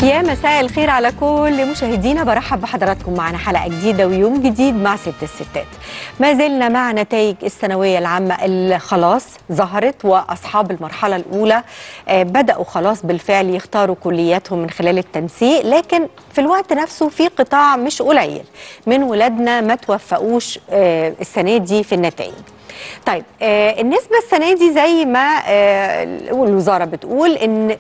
يا مساء الخير على كل مشاهدينا برحب بحضراتكم معنا حلقة جديدة ويوم جديد مع ست الستات ما زلنا مع نتائج الثانوية العامة اللي خلاص ظهرت وأصحاب المرحلة الأولى آه، بدأوا خلاص بالفعل يختاروا كلياتهم من خلال التنسيق لكن في الوقت نفسه في قطاع مش قليل من ولادنا ما توفقوش آه، السنة دي في النتائج طيب آه النسبة السنة دي زي ما آه الوزارة بتقول إن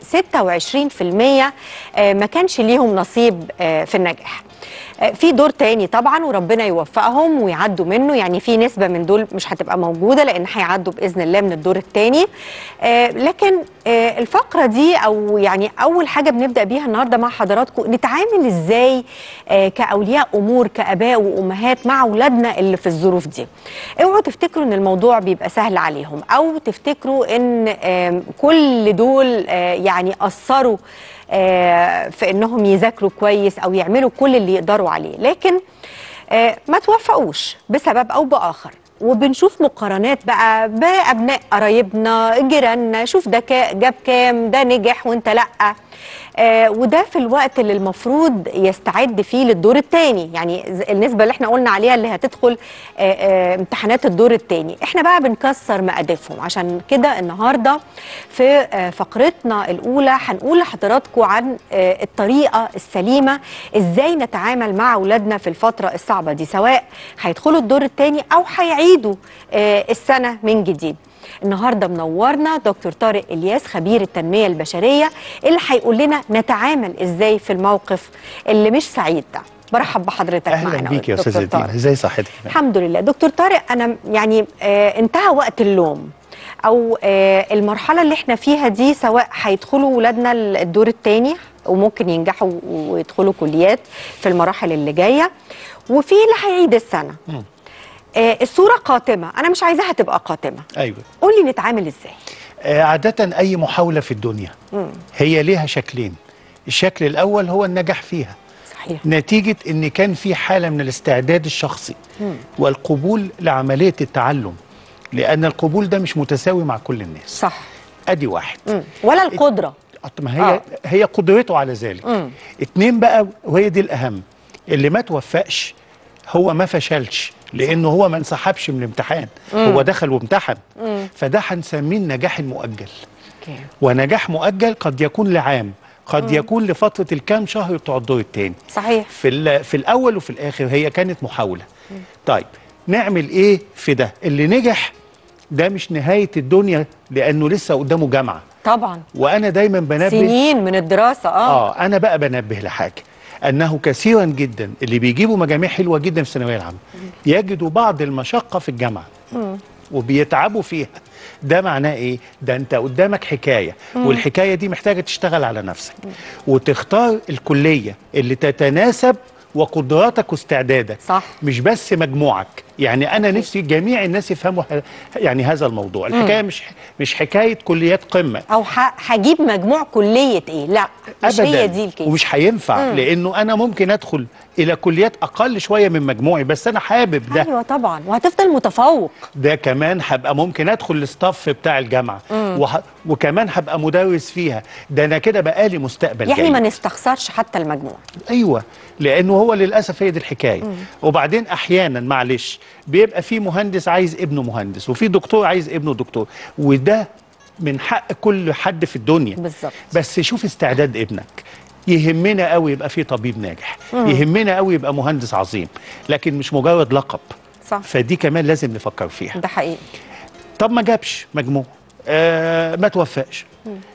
26% آه ما كانش ليهم نصيب آه في النجاح آه في دور تاني طبعا وربنا يوفقهم ويعدوا منه يعني في نسبة من دول مش هتبقى موجودة لأن هيعدوا بإذن الله من الدور التاني آه لكن آه الفقرة دي أو يعني أول حاجة بنبدأ بيها النهاردة مع حضراتكم نتعامل إزاي آه كأولياء أمور كآباء وأمهات مع أولادنا اللي في الظروف دي اوعوا تفتكروا ان الموضوع بيبقى سهل عليهم او تفتكروا ان آم، كل دول آه، يعني اثروا آه، في انهم يذاكروا كويس او يعملوا كل اللي يقدروا عليه لكن آه، ما توفقوش بسبب او باخر وبنشوف مقارنات بقى بابناء قرايبنا جيراننا شوف ده كا- جاب كام ده نجح وانت لا آه وده في الوقت اللي المفروض يستعد فيه للدور الثاني يعني ز- النسبه اللي احنا قلنا عليها اللي هتدخل آه آه امتحانات الدور الثاني احنا بقى بنكسر مقادفهم عشان كده النهارده في آه فقرتنا الاولى هنقول لحضراتكم عن آه الطريقه السليمه ازاي نتعامل مع اولادنا في الفتره الصعبه دي سواء هيدخلوا الدور الثاني او هيعيدوا آه السنه من جديد النهارده منورنا دكتور طارق الياس خبير التنميه البشريه اللي هيقول لنا نتعامل ازاي في الموقف اللي مش سعيد ده برحب بحضرتك اهلا معانا بيك يا دكتور استاذه طارق. دينا ازاي صحتك الحمد لله دكتور طارق انا يعني آه انتهى وقت اللوم او آه المرحله اللي احنا فيها دي سواء هيدخلوا ولادنا الدور الثاني وممكن ينجحوا ويدخلوا كليات في المراحل اللي جايه وفي اللي هيعيد السنه آه الصوره قاتمه انا مش عايزاها تبقى قاتمه ايوه قولي نتعامل ازاي آه عاده اي محاوله في الدنيا هي ليها شكلين الشكل الاول هو النجاح فيها صحيح نتيجه ان كان في حاله من الاستعداد الشخصي والقبول لعمليه التعلم لان القبول ده مش متساوي مع كل الناس صح ادي واحد مم. ولا القدره ما هي آه. آه. هي قدرته على ذلك مم. اتنين بقى وهي دي الاهم اللي ما توفقش هو ما فشلش لانه هو ما انسحبش من الامتحان هو دخل وامتحن فده هنسميه النجاح المؤجل اوكي ونجاح مؤجل قد يكون لعام قد يكون لفتره الكام شهر بتوع الدور الثاني صحيح في ال- في الاول وفي الاخر هي كانت محاوله طيب نعمل ايه في ده اللي نجح ده مش نهايه الدنيا لانه لسه قدامه جامعه طبعا وانا دايما بنبه سنين من الدراسه اه, اه انا بقى بنبه لحاجه انه كثيرا جدا اللي بيجيبوا مجاميع حلوه جدا في الثانويه العامه يجدوا بعض المشقه في الجامعه وبيتعبوا فيها ده معناه ايه ده انت قدامك حكايه والحكايه دي محتاجه تشتغل على نفسك وتختار الكليه اللي تتناسب وقدراتك واستعدادك صح. مش بس مجموعك يعني انا نفسي جميع الناس يفهموا ه- يعني هذا الموضوع الحكايه مش مش حكايه كليات قمه او ه- هجيب مجموع كليه ايه لا مش ابدا هي دي الكيس ومش هينفع لانه انا ممكن ادخل الى كليات اقل شويه من مجموعي بس انا حابب ده ايوه طبعا وهتفضل متفوق ده كمان هبقى ممكن ادخل الاستاف بتاع الجامعه وه... وكمان هبقى مدرس فيها ده انا كده بقى لي مستقبل يعني جاي. ما نستخسرش حتى المجموع ايوه لانه هو للاسف هي دي الحكايه وبعدين احيانا معلش بيبقى في مهندس عايز ابنه مهندس وفي دكتور عايز ابنه دكتور وده من حق كل حد في الدنيا بالظبط. بس شوف استعداد ابنك يهمنا قوي يبقى في طبيب ناجح يهمنا قوي يبقى مهندس عظيم لكن مش مجرد لقب صح فدي كمان لازم نفكر فيها ده حقيقي طب ما جابش مجموع آه ما توفقش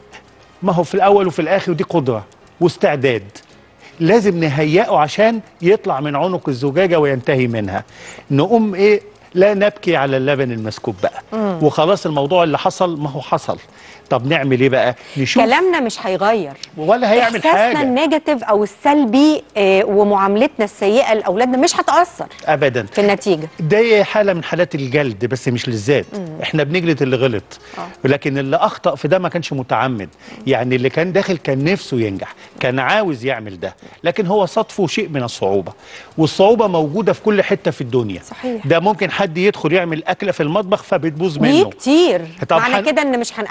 ما هو في الاول وفي الاخر دي قدره واستعداد لازم نهيئه عشان يطلع من عنق الزجاجه وينتهي منها نقوم ايه لا نبكي على اللبن المسكوب بقى وخلاص الموضوع اللي حصل ما هو حصل طب نعمل ايه بقى نشوف كلامنا مش هيغير ولا هيعمل احساسنا حاجه النيجاتيف او السلبي آه ومعاملتنا السيئه لاولادنا مش هتاثر ابدا في النتيجه ده حاله من حالات الجلد بس مش للذات احنا بنجلد اللي غلط آه. لكن اللي اخطا في ده ما كانش متعمد يعني اللي كان داخل كان نفسه ينجح كان عاوز يعمل ده لكن هو صدفه شيء من الصعوبه والصعوبه موجوده في كل حته في الدنيا صحيح. ده ممكن حد يدخل يعمل اكله في المطبخ فبتبوظ دي منه كتير طب معنى حن- كده ان مش هناكل عيالنا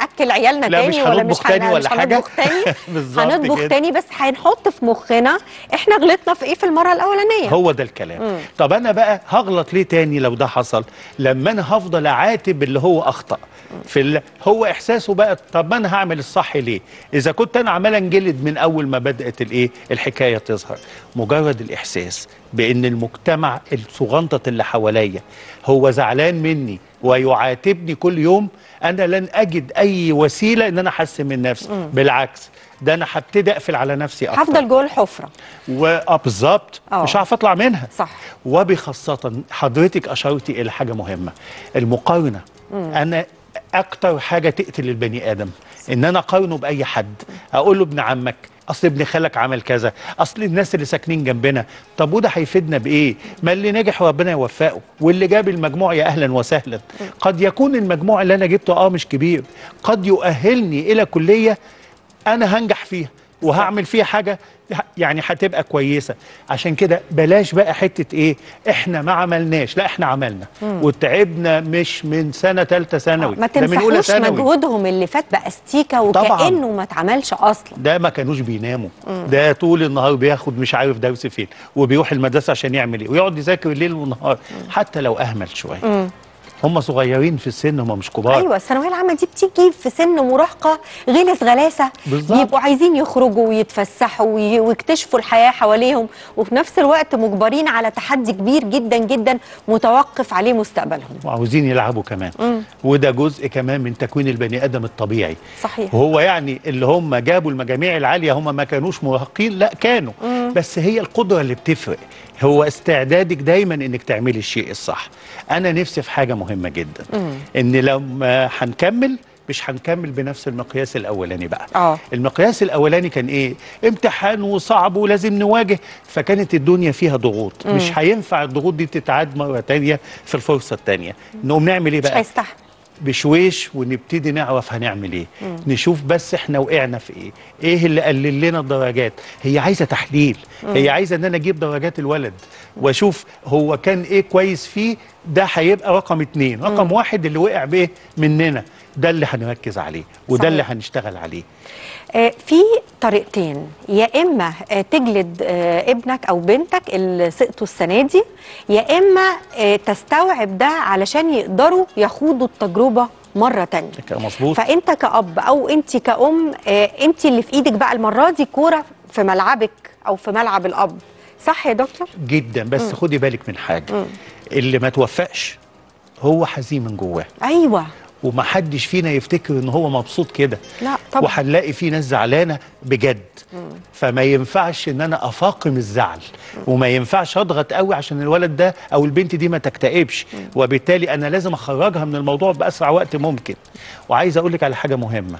عيالنا لا، تاني مش ولا هنطبخ مش هن- تاني ولا مش حاجة. هنطبخ تاني بالظبط هنطبخ كده. تاني بس هنحط في مخنا احنا غلطنا في ايه في المره الاولانيه هو ده الكلام طب انا بقى هغلط ليه تاني لو ده حصل لما انا هفضل اعاتب اللي هو اخطا في ال... هو احساسه بقى طب ما انا هعمل الصح ليه اذا كنت انا عمال انجلد من اول ما بدات الايه الحكايه تظهر مجرد الاحساس بان المجتمع الصغنطط اللي حواليا هو زعلان مني ويعاتبني كل يوم انا لن اجد اي وسيله ان انا احسن من نفسي بالعكس ده انا هبتدي اقفل على نفسي اكتر هفضل جوه الحفره و- بالظبط آه. مش هعرف اطلع منها صح. وبخاصة حضرتك أشرتي إلى حاجة مهمة المقارنة أنا أكتر حاجة تقتل البني آدم إن أنا أقارنه بأي حد أقول له ابن عمك أصل ابن خالك عمل كذا أصل الناس اللي ساكنين جنبنا طب وده هيفيدنا بإيه ما اللي نجح ربنا يوفقه واللي جاب المجموع يا أهلا وسهلا قد يكون المجموع اللي أنا جبته آه مش كبير قد يؤهلني إلى كلية انا هنجح فيها وهعمل فيها حاجه يعني هتبقى كويسه عشان كده بلاش بقى حته ايه احنا ما عملناش لا احنا عملنا وتعبنا مش من سنه ثالثه ثانوي ما ده من اولى تمسحوش ثانوي مجهودهم اللي فات باستيكه طبعاً. وكانه ما اتعملش اصلا ده ما كانوش بيناموا ده طول النهار بياخد مش عارف درس فين وبيروح المدرسه عشان يعمل ايه ويقعد يذاكر الليل والنهار حتى لو اهمل شويه هم صغيرين في السن هم مش كبار ايوه الثانويه العامه دي بتيجي في سن مراهقه غلس غلاسه بالظبط. بيبقوا عايزين يخرجوا ويتفسحوا وي- ويكتشفوا الحياه حواليهم وفي نفس الوقت مجبرين على تحدي كبير جدا جدا متوقف عليه مستقبلهم وعاوزين يلعبوا كمان وده جزء كمان من تكوين البني ادم الطبيعي صحيح وهو يعني اللي هم جابوا المجاميع العاليه هم ما كانوش مراهقين لا كانوا بس هي القدره اللي بتفرق هو استعدادك دايما انك تعملي الشيء الصح انا نفسي في حاجه مهمه جدا ان لما هنكمل مش هنكمل بنفس المقياس الاولاني بقى آه. المقياس الاولاني كان ايه امتحان وصعب ولازم نواجه فكانت الدنيا فيها ضغوط مش هينفع الضغوط دي تتعاد مره تانية في الفرصه التانية نقوم نعمل ايه مش بقى هيستحمل بشويش ونبتدي نعرف هنعمل ايه نشوف بس احنا وقعنا في ايه ايه اللي قلل لنا الدرجات هي عايزه تحليل هي عايزه ان انا اجيب درجات الولد واشوف هو كان ايه كويس فيه ده هيبقى رقم اتنين رقم واحد اللي وقع بايه مننا ده اللي هنركز عليه وده صحيح. اللي هنشتغل عليه آه، في طريقتين يا اما آه، تجلد آه، ابنك او بنتك اللي سقطوا السنه دي يا اما آه، تستوعب ده علشان يقدروا يخوضوا التجربه مره تانية كده مظبوط فانت كأب او انت كأم آه، انت اللي في ايدك بقى المره دي كوره في ملعبك او في ملعب الاب صح يا دكتور جدا بس خدي بالك من حاجه اللي ما توفقش هو حزين من جواه ايوه ومحدش فينا يفتكر ان هو مبسوط كده لا طبعا وهنلاقي في ناس زعلانه بجد فما ينفعش ان انا افاقم الزعل وما ينفعش اضغط قوي عشان الولد ده او البنت دي ما تكتئبش وبالتالي انا لازم اخرجها من الموضوع باسرع وقت ممكن وعايز اقول لك على حاجه مهمه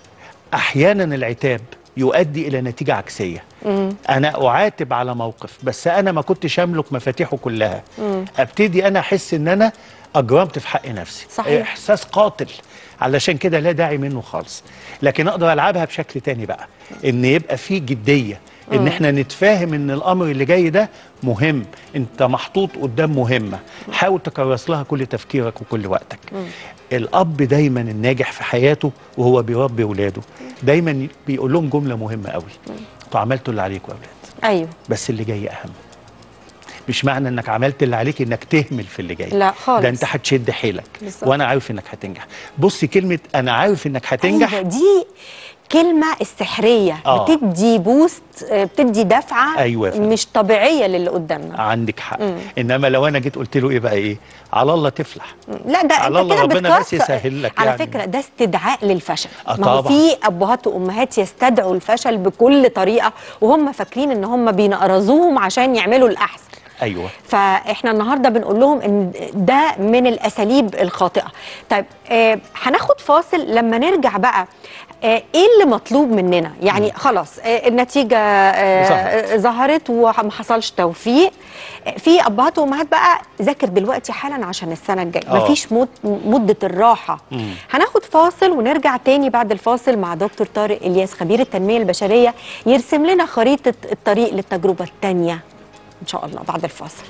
احيانا العتاب يؤدي الى نتيجه عكسيه انا اعاتب على موقف بس انا ما كنتش املك مفاتيحه كلها ابتدي انا احس ان انا اجرمت في حق نفسي صحيح. احساس قاتل علشان كده لا داعي منه خالص لكن اقدر العبها بشكل تاني بقى ان يبقى في جديه ان احنا نتفاهم ان الامر اللي جاي ده مهم انت محطوط قدام مهمه حاول تكرس لها كل تفكيرك وكل وقتك الاب دايما الناجح في حياته وهو بيربي اولاده دايما بيقول لهم جمله مهمه قوي انتوا عملتوا اللي عليكم يا اولاد ايوه بس اللي جاي اهم مش معنى انك عملت اللي عليك انك تهمل في اللي جاي لا خالص. ده انت هتشد حيلك بالظبط. وانا عارف انك هتنجح بصي كلمه انا عارف انك هتنجح أيوة دي كلمة السحرية آه. بتدي بوست آه، بتدي دفعة أيوة يا فندم. مش طبيعية للي قدامنا عندك حق انما لو انا جيت قلت له ايه بقى ايه على الله تفلح لا ده على انت الله كده ربنا بس بتكسر يسهل لك على يعني. فكرة ده استدعاء للفشل آه ما هو طبعاً. في ابهات وامهات يستدعوا الفشل بكل طريقة وهم فاكرين ان هم بينقرزوهم عشان يعملوا الاحسن ايوه فاحنا النهارده بنقول لهم ان ده من الاساليب الخاطئه طيب آه هناخد فاصل لما نرجع بقى آه ايه اللي مطلوب مننا يعني خلاص آه النتيجه آه ظهرت وما حصلش توفيق آه في ابهات وامهات بقى ذاكر دلوقتي حالا عشان السنه الجايه آه. مفيش مد مده الراحه مم. هناخد فاصل ونرجع تاني بعد الفاصل مع دكتور طارق الياس خبير التنميه البشريه يرسم لنا خريطه الطريق للتجربه الثانيه ان شاء الله بعد الفاصل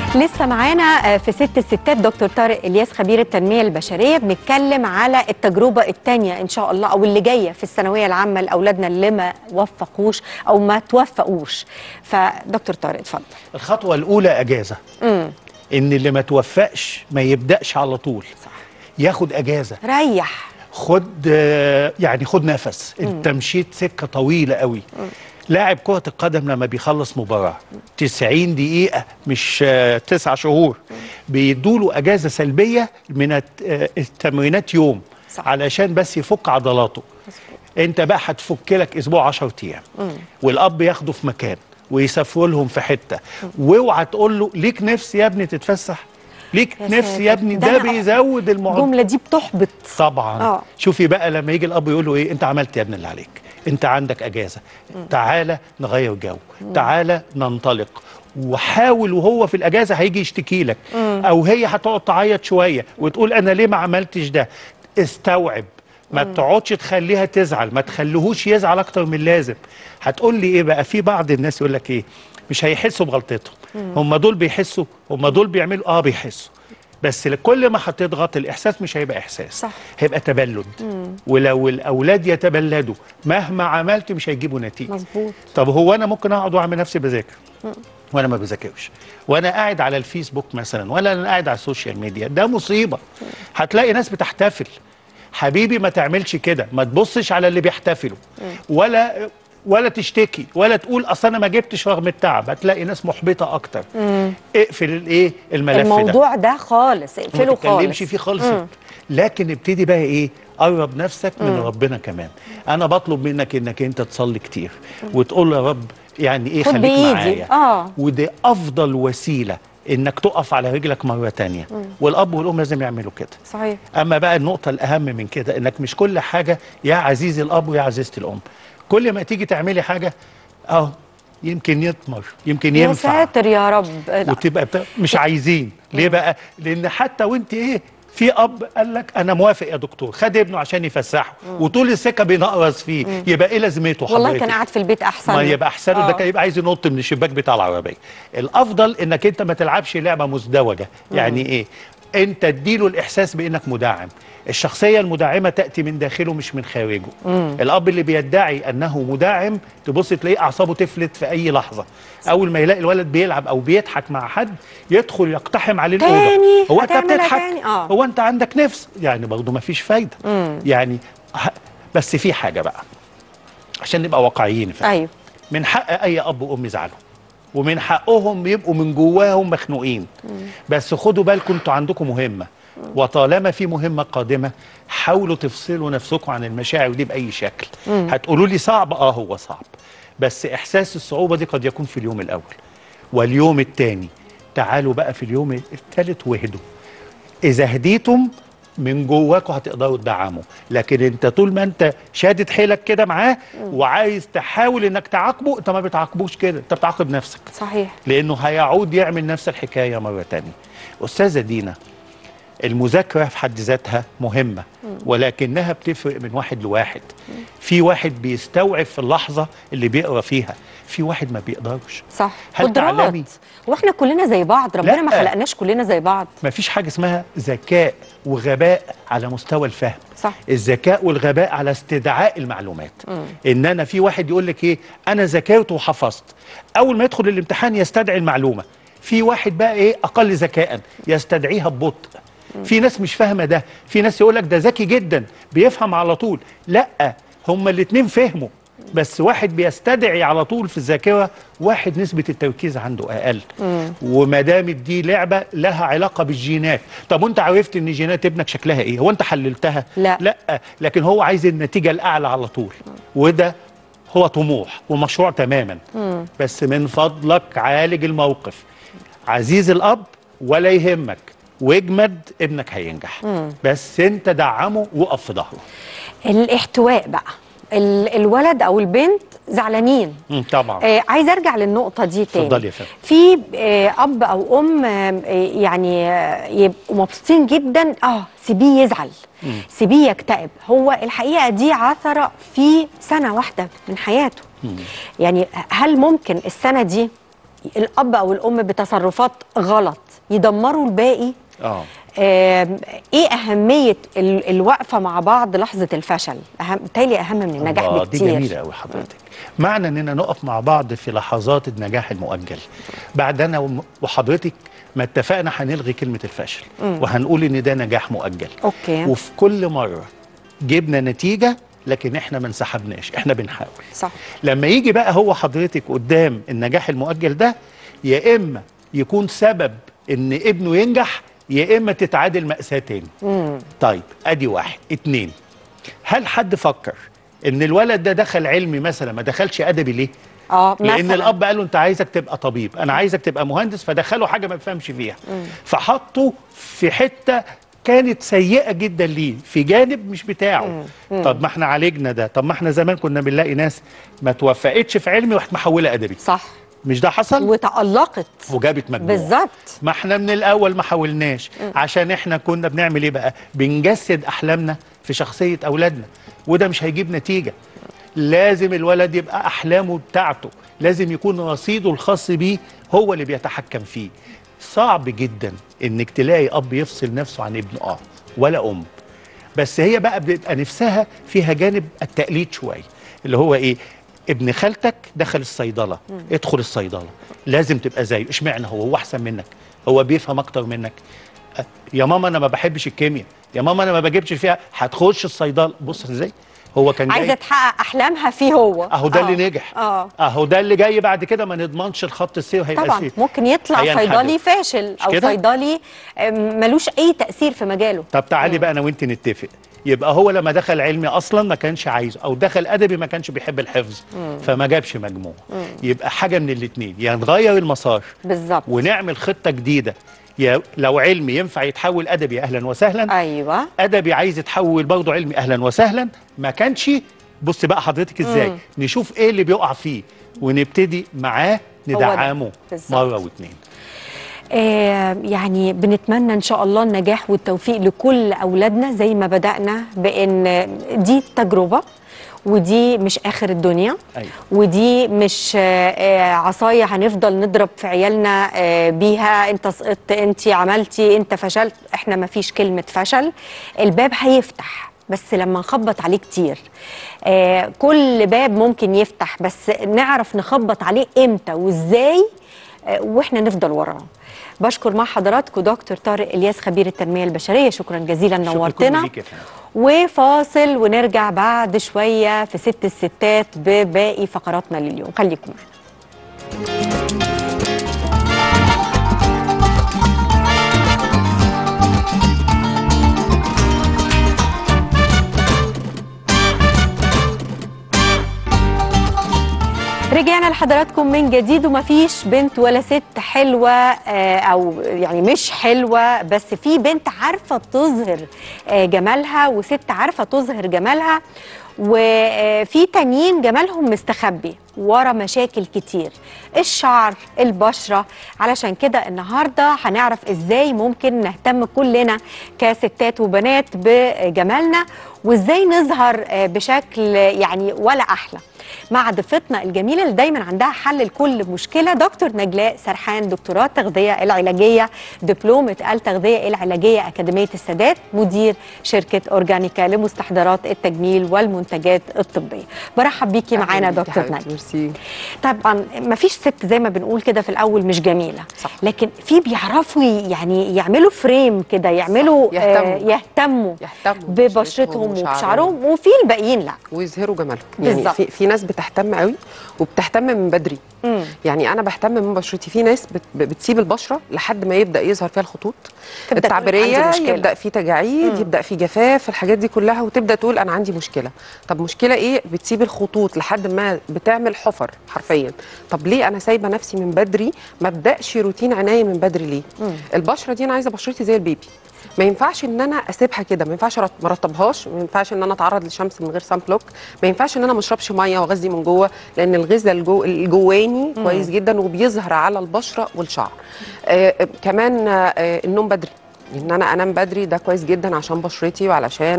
لسه معانا آه، في ست الستات دكتور طارق الياس خبير التنميه البشريه بنتكلم على التجربه الثانيه ان شاء الله او اللي جايه في الثانويه العامه لاولادنا اللي ما وفقوش او ما توفقوش فدكتور طارق اتفضل الخطوه الاولى اجازه امم ان اللي ما توفقش ما يبداش على طول صح ياخد اجازه ريح خد آه، يعني خد نفس انت مشيت سكه طويله قوي لاعب كرة القدم لما بيخلص مباراة 90 دقيقة مش آه، تسعة شهور بيدوله أجازة سلبية من الت- آه، التمرينات يوم صح. علشان بس يفك عضلاته انت بقى هتفك لك اسبوع 10 ايام والاب ياخده في مكان ويسافروا لهم في حته واوعى تقول له ليك نفس يا ابني تتفسح ليك يا نفس ساتر. يا ابني ده ده أنا- بيزود المعدل الجمله دي بتحبط طبعا آه. شوفي بقى لما يجي الاب يقول له ايه انت عملت يا ابني اللي عليك انت عندك اجازه تعالى نغير جو تعالى ننطلق وحاول وهو في الاجازه هيجي يشتكي لك او هي هتقعد تعيط شويه وتقول انا ليه ما عملتش ده استوعب ما تقعدش تخليها تزعل ما تخليهوش يزعل اكتر من اللازم هتقول لي ايه بقى في بعض الناس يقول لك ايه مش هيحسوا بغلطتهم هم دول بيحسوا هم دول بيعملوا اه بيحسوا بس كل ما هتضغط الاحساس مش هيبقى احساس صح. هيبقى تبلد ولو الاولاد يتبلدوا مهما عملت مش هيجيبوا نتيجه مظبوط طب هو انا ممكن اقعد واعمل نفسي بذاكر وانا ما بذاكرش وانا قاعد على الفيسبوك مثلا ولا انا قاعد على السوشيال ميديا ده مصيبه هتلاقي ناس بتحتفل حبيبي ما تعملش كده ما تبصش على اللي بيحتفلوا ولا ولا تشتكي ولا تقول اصل انا ما جبتش رغم التعب هتلاقي ناس محبطه اكتر اقفل الايه الملف ده الموضوع ده خالص ما اقفله تتكلمش خالص فيه خالص لكن ابتدي بقى ايه قرب نفسك من ربنا كمان انا بطلب منك انك انت تصلي كتير وتقول يا رب يعني ايه خد خليك بإيدي. معايا آه. ودي افضل وسيله انك تقف على رجلك مره تانية والاب والام لازم يعملوا كده صحيح اما بقى النقطه الاهم من كده انك مش كل حاجه يا عزيزي الاب ويا عزيزه الام كل ما تيجي تعملي حاجه اهو يمكن يطمر يمكن يا ينفع ساتر يا رب لا. وتبقى بتا... مش عايزين ليه بقى لان حتى وانت ايه في اب قال لك انا موافق يا دكتور خد ابنه عشان يفسحه وطول السكه بينقرص فيه يبقى ايه لازمته والله حضرتك؟ كان قاعد في البيت احسن ما يبقى احسن له آه. ده كان يبقى عايز ينط من الشباك بتاع العربيه الافضل انك انت ما تلعبش لعبه مزدوجه يعني ايه انت اديله الاحساس بانك مدعم الشخصيه المدعمه تاتي من داخله مش من خارجه الاب اللي بيدعي انه مدعم تبص تلاقيه اعصابه تفلت في اي لحظه اول ما يلاقي الولد بيلعب او بيضحك مع حد يدخل يقتحم عليه تاني؟ الاوضه هو انت هتعملها بتضحك تاني؟ آه. هو انت عندك نفس يعني برضه ما فيش فايده يعني ه- بس في حاجه بقى عشان نبقى واقعيين فعلا ايوه من حق اي اب وام يزعلوا ومن حقهم يبقوا من جواهم مخنوقين بس خدوا بالكم انتوا عندكم مهمه وطالما في مهمه قادمه حاولوا تفصلوا نفسكم عن المشاعر دي باي شكل هتقولوا لي صعب اه هو صعب بس احساس الصعوبه دي قد يكون في اليوم الاول واليوم الثاني تعالوا بقى في اليوم الثالث واهدوا اذا هديتم من جواكوا هتقدروا تدعموا لكن انت طول ما انت شادد حيلك كده معاه وعايز تحاول انك تعاقبه انت ما بتعاقبوش كده انت بتعاقب نفسك صحيح لانه هيعود يعمل نفس الحكايه مره تانية استاذه دينا المذاكره في حد ذاتها مهمه ولكنها بتفرق من واحد لواحد في واحد بيستوعب في اللحظه اللي بيقرا فيها في واحد ما بيقدرش صح هل قدرات تعلمي؟ واحنا كلنا زي بعض ربنا ما لا. خلقناش كلنا زي بعض ما فيش حاجه اسمها ذكاء وغباء على مستوى الفهم صح. الذكاء والغباء على استدعاء المعلومات ان انا في واحد يقول لك ايه انا ذاكرت وحفظت اول ما يدخل الامتحان يستدعي المعلومه في واحد بقى ايه اقل ذكاء يستدعيها ببطء في ناس مش فاهمه ده في ناس يقول لك ده ذكي جدا بيفهم على طول لا هما الاتنين فهموا بس واحد بيستدعي على طول في الذاكره واحد نسبه التركيز عنده اقل وما دامت دي لعبه لها علاقه بالجينات طب وانت عرفت ان جينات ابنك شكلها ايه هو انت حللتها لا. لا لكن هو عايز النتيجه الاعلى على طول وده هو طموح ومشروع تماما بس من فضلك عالج الموقف عزيز الاب ولا يهمك واجمد ابنك هينجح بس انت دعمه وقف في ظهره الاحتواء بقى ال- الولد او البنت زعلانين مم، طبعا آه عايزه ارجع للنقطه دي تاني اتفضلي يا فندم. في آه اب او ام آه يعني آه يبقوا مبسوطين جدا اه سيبيه يزعل سيبيه يكتئب هو الحقيقه دي عثره في سنه واحده من حياته يعني هل ممكن السنه دي الاب او الام بتصرفات غلط يدمروا الباقي اه آم، ايه اهميه ال- الوقفه مع بعض لحظه الفشل اهم بالتالي اهم من النجاح الله، دي بكتير جميله قوي حضرتك معنى اننا نقف مع بعض في لحظات النجاح المؤجل بعد انا وم- وحضرتك ما اتفقنا هنلغي كلمه الفشل وهنقول ان ده نجاح مؤجل اوكي وفي كل مره جبنا نتيجه لكن احنا ما انسحبناش احنا بنحاول صح لما يجي بقى هو حضرتك قدام النجاح المؤجل ده يا اما يكون سبب ان ابنه ينجح يا اما تتعادل مأساة تاني مم. طيب ادي واحد اتنين هل حد فكر ان الولد ده دخل علمي مثلا ما دخلش ادبي ليه اه لان مثلاً. الاب قال له انت عايزك تبقى طبيب انا عايزك تبقى مهندس فدخله حاجه ما بيفهمش فيها فحطه في حته كانت سيئه جدا ليه في جانب مش بتاعه طب ما احنا عالجنا ده طب ما احنا زمان كنا بنلاقي ناس ما توفقتش في علمي وراحت محوله ادبي صح مش ده حصل وتألقت وجابت مجموع بالظبط ما احنا من الاول ما حاولناش عشان احنا كنا بنعمل ايه بقى بنجسد احلامنا في شخصيه اولادنا وده مش هيجيب نتيجه لازم الولد يبقى احلامه بتاعته لازم يكون رصيده الخاص بيه هو اللي بيتحكم فيه صعب جدا انك تلاقي اب يفصل نفسه عن ابنه اه ولا ام بس هي بقى بيبقى نفسها فيها جانب التقليد شويه اللي هو ايه ابن خالتك دخل الصيدله ادخل الصيدله لازم تبقى زيه اشمعنى هو هو احسن منك هو بيفهم اكتر منك أه، يا ماما انا ما بحبش الكيمياء يا ماما انا ما بجيبش فيها هتخش الصيدله بص ازاي هو كان عايزه جاي تحقق احلامها فيه هو اهو ده آه. اللي نجح اه اهو ده اللي جاي بعد كده ما نضمنش الخط السير هيبقى طبعا فيه. ممكن يطلع هينحدر. صيدلي فاشل او كده؟ صيدلي آم، ملوش اي تاثير في مجاله طب تعالي بقى انا وانت نتفق يبقى هو لما دخل علمي اصلا ما كانش عايزه او دخل ادبي ما كانش بيحب الحفظ فما جابش مجموع يبقى حاجه من الاثنين يا نغير المسار بالظبط ونعمل خطه جديده يا لو علمي ينفع يتحول ادبي اهلا وسهلا ايوه ادبي عايز يتحول برضه علمي اهلا وسهلا ما كانش بص بقى حضرتك ازاي مم. نشوف ايه اللي بيقع فيه ونبتدي معاه ده. ندعمه بالظبط. مره واثنين آه يعني بنتمنى ان شاء الله النجاح والتوفيق لكل اولادنا زي ما بدانا بان دي تجربه ودي مش اخر الدنيا أيوة. ودي مش آه، آه، عصايه هنفضل نضرب في عيالنا آه، بيها انت سقطت انت عملتي انت فشلت احنا ما فيش كلمه فشل الباب هيفتح بس لما نخبط عليه كتير آه، كل باب ممكن يفتح بس نعرف نخبط عليه امتى وازاي آه، واحنا نفضل وراه بشكر مع حضراتكم دكتور طارق الياس خبير التنميه البشريه شكرا جزيلا شكر كله نورتنا ليك يا فندم. وفاصل ونرجع بعد شويه في ست الستات بباقي فقراتنا لليوم خليكم معنا رجعنا لحضراتكم من جديد ومفيش بنت ولا ست حلوة آه، أو يعني مش حلوة بس في بنت عارفة تظهر آه، جمالها وست عارفة تظهر جمالها وفي تانيين جمالهم مستخبي ورا مشاكل كتير الشعر البشرة علشان كده النهاردة هنعرف ازاي ممكن نهتم كلنا كستات وبنات بجمالنا وازاي نظهر آه، بشكل يعني ولا أحلى مع ضيفتنا الجميله اللي دايما عندها حل لكل مشكله دكتور نجلاء سرحان دكتوراه التغذيه العلاجيه دبلومه التغذيه العلاجيه اكاديميه السادات مدير شركه اورجانيكا لمستحضرات التجميل والمنتجات الطبيه برحب بيكي معانا أهلاً بيكي دكتور حبيبتي، نجلاء ميرسي طبعا ما فيش ست زي ما بنقول كده في الاول مش جميله صح. لكن في بيعرفوا يعني يعملوا فريم كده يعملوا صح. آه يهتموا. يهتموا يهتموا ببشرتهم وبشعرهم وفي الباقيين لا ويظهروا جمالهم يعني بالظبط. في, في ناس بتهتم قوي وبتهتم من بدري مم. يعني انا بهتم من بشرتي في ناس بت بتسيب البشره لحد ما يبدا يظهر فيها الخطوط تبدأ تقول التعبيريه عندي مشكلة. يبدا في تجاعيد مم. يبدا في جفاف الحاجات دي كلها وتبدا تقول انا عندي مشكله طب مشكله ايه بتسيب الخطوط لحد ما بتعمل حفر حرفيا طب ليه انا سايبه نفسي من بدري ما ابداش روتين عنايه من بدري ليه مم. البشره دي انا عايزه بشرتي زي البيبي ما ينفعش ان انا اسيبها كده ما ينفعش أرط- ما ارطبهاش ما ينفعش ان انا اتعرض للشمس من غير سان بلوك ما ينفعش ان انا ما اشربش ميه واغذي من جوه لان الغذاء الجو الجواني كويس جدا وبيظهر على البشره والشعر آه آه، كمان آه آه، النوم بدري ان انا انام بدري ده كويس جدا عشان بشرتي وعلشان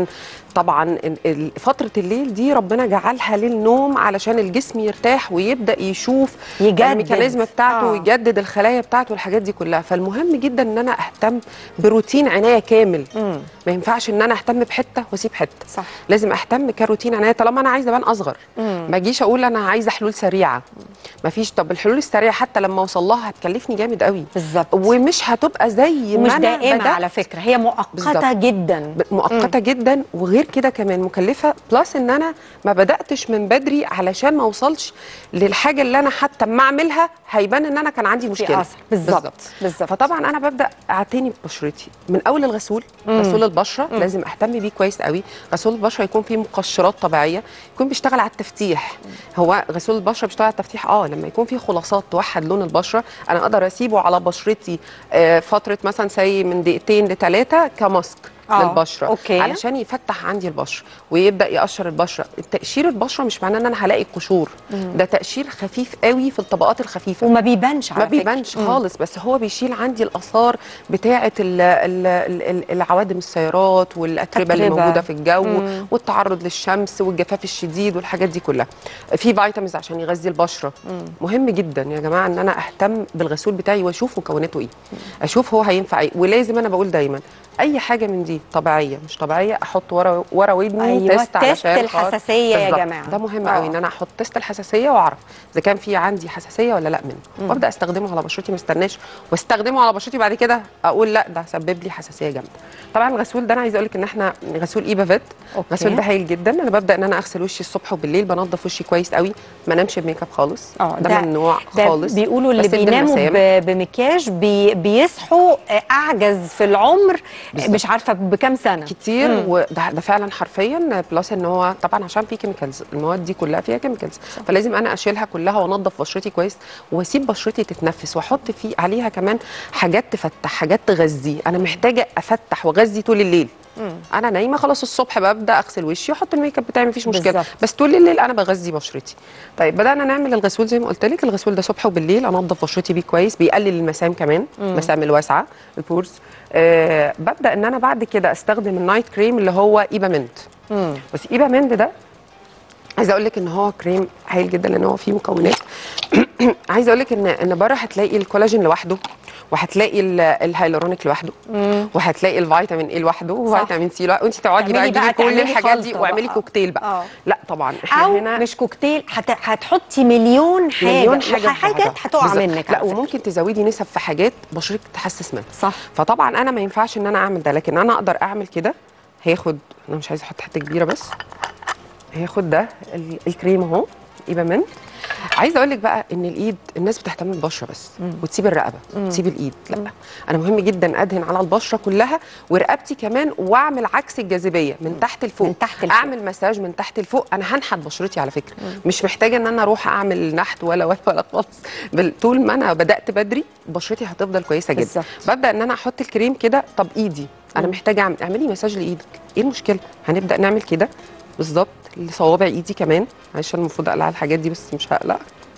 طبعا ال- ال- فتره الليل دي ربنا جعلها للنوم علشان الجسم يرتاح ويبدا يشوف يجدد. الميكانيزم بتاعته آه. ويجدد الخلايا بتاعته والحاجات دي كلها فالمهم جدا ان انا اهتم بروتين عنايه كامل مم. ما ينفعش ان انا اهتم بحته واسيب حته صح. لازم اهتم كروتين عنايه طالما انا عايزه ابان اصغر مم. ما اجيش اقول انا عايزه حلول سريعه ما فيش طب الحلول السريعه حتى لما اوصل لها هتكلفني جامد قوي بالظبط ومش هتبقى زي ومش ما انا دائمه بدأت. على فكره هي مؤقته بالظبط. جدا ب- مؤقته جدا وغير كده كمان مكلفه بلس ان انا ما بداتش من بدري علشان ما اوصلش للحاجه اللي انا حتى اما اعملها هيبان ان انا كان عندي مشكله اثر بالظبط بالظبط فطبعا انا ببدا اعتني ببشرتي من اول الغسول غسول البشره لازم اهتم بيه كويس قوي غسول البشره يكون فيه مقشرات طبيعيه يكون بيشتغل على التفتيح هو غسول البشره بيشتغل على التفتيح اه لما يكون فيه خلاصات توحد لون البشره انا اقدر اسيبه على بشرتي آه فتره مثلا سي من دقيقتين لثلاثه كماسك آه، للبشره أوكي. علشان يفتح عندي البشره ويبدا يقشر البشره تقشير البشره مش معناه ان انا هلاقي قشور ده تقشير خفيف قوي في الطبقات الخفيفه وما بيبانش على ما فكرة. بيبانش مم. خالص بس هو بيشيل عندي الاثار بتاعه ال- ال- ال- ال- العوادم السيارات والاتربه اللي أتربة. موجوده في الجو مم. والتعرض للشمس والجفاف الشديد والحاجات دي كلها في فيتامينز عشان يغذي البشره مهم جدا يا جماعه ان انا اهتم بالغسول بتاعي واشوف مكوناته ايه اشوف هو هينفع ايه ولازم انا بقول دايما اي حاجه من دي طبيعيه مش طبيعيه احط ورا ورا ودني أيوة، تيست علشان تيست خاطر- الحساسية يا بالظبط. جماعة. ده مهم آه. قوي ان انا احط تيست الحساسيه واعرف اذا كان في عندي حساسيه ولا لا منه وابدا استخدمه على بشرتي ما استناش واستخدمه على بشرتي بعد كده اقول لا ده سبب لي حساسيه جامده طبعا الغسول ده انا عايزه اقول لك ان احنا غسول ايبا فيت أوكي. الغسول ده هايل جدا انا ببدا ان انا اغسل وشي الصبح وبالليل بنضف وشي كويس قوي ما انامش بميك اب خالص اه ده, ممنوع ده خالص بيقولوا اللي بسد بيناموا المسام. ب- بمكياج بي بيصحوا آه، اعجز في العمر بالظبط. مش عارفه بكام سنه كتير مم. وده ده فعلا حرفيا بلس ان هو طبعا عشان في كيميكالز المواد دي كلها فيها كيميكالز فلازم انا اشيلها كلها وانضف بشرتي كويس واسيب بشرتي تتنفس واحط في عليها كمان حاجات تفتح حاجات تغذي انا محتاجه افتح واغذي طول الليل انا نايمه خلاص الصبح ببدا اغسل وشي واحط الميك اب بتاعي مفيش مشكله بالظبط. بس طول الليل انا بغذي بشرتي طيب بدانا نعمل الغسول زي ما قلت لك الغسول ده صبح وبالليل انضف بشرتي بيه كويس بيقلل المسام كمان المسام الواسعه البورز آه ببدا ان انا بعد كده استخدم النايت كريم اللي هو ايبا منت مم. بس ايبا منت ده عايزه اقول لك ان هو كريم هايل جدا لان هو فيه مكونات عايزه اقول لك ان ان بره هتلاقي الكولاجين لوحده وهتلاقي ال- الهيالورونيك لوحده وهتلاقي الفيتامين اي لوحده وفيتامين سي لوحده وانت تقعدي بقى تعملي بقى- تجيبي كل تعملي الحاجات دي خلطة واعملي بقى. كوكتيل آه. بقى لا طبعا احنا او هنا مش كوكتيل هت... هتحطي مليون حاجه مليون حاجه في حاجات بعضها. هتقع بالظبط. منك لا على فكرة. وممكن تزودي نسب في حاجات بشرتك تحسس منها صح فطبعا انا ما ينفعش ان انا اعمل ده لكن انا اقدر اعمل كده هياخد انا مش عايزه احط حته كبيره بس هياخد ده ال- الكريم اهو يبقى من عايزه اقول لك بقى ان الايد الناس بتهتم بالبشره بس وتسيب الرقبه وتسيب الايد لا انا مهم جدا ادهن على البشره كلها ورقبتي كمان واعمل عكس الجاذبيه من تحت لفوق من تحت لفوق. اعمل مساج من تحت لفوق انا هنحت بشرتي على فكره مش محتاجه ان انا اروح اعمل نحت ولا ولا ولا خالص بال- طول ما انا بدات بدري بشرتي هتفضل كويسه جدا بالظبط. ببدا ان انا احط الكريم كده طب ايدي انا محتاجه اعمل اعملي مساج لايدك ايه المشكله هنبدا نعمل كده بالظبط لصوابع ايدي كمان عشان المفروض اقلع الحاجات دي بس مش هقلع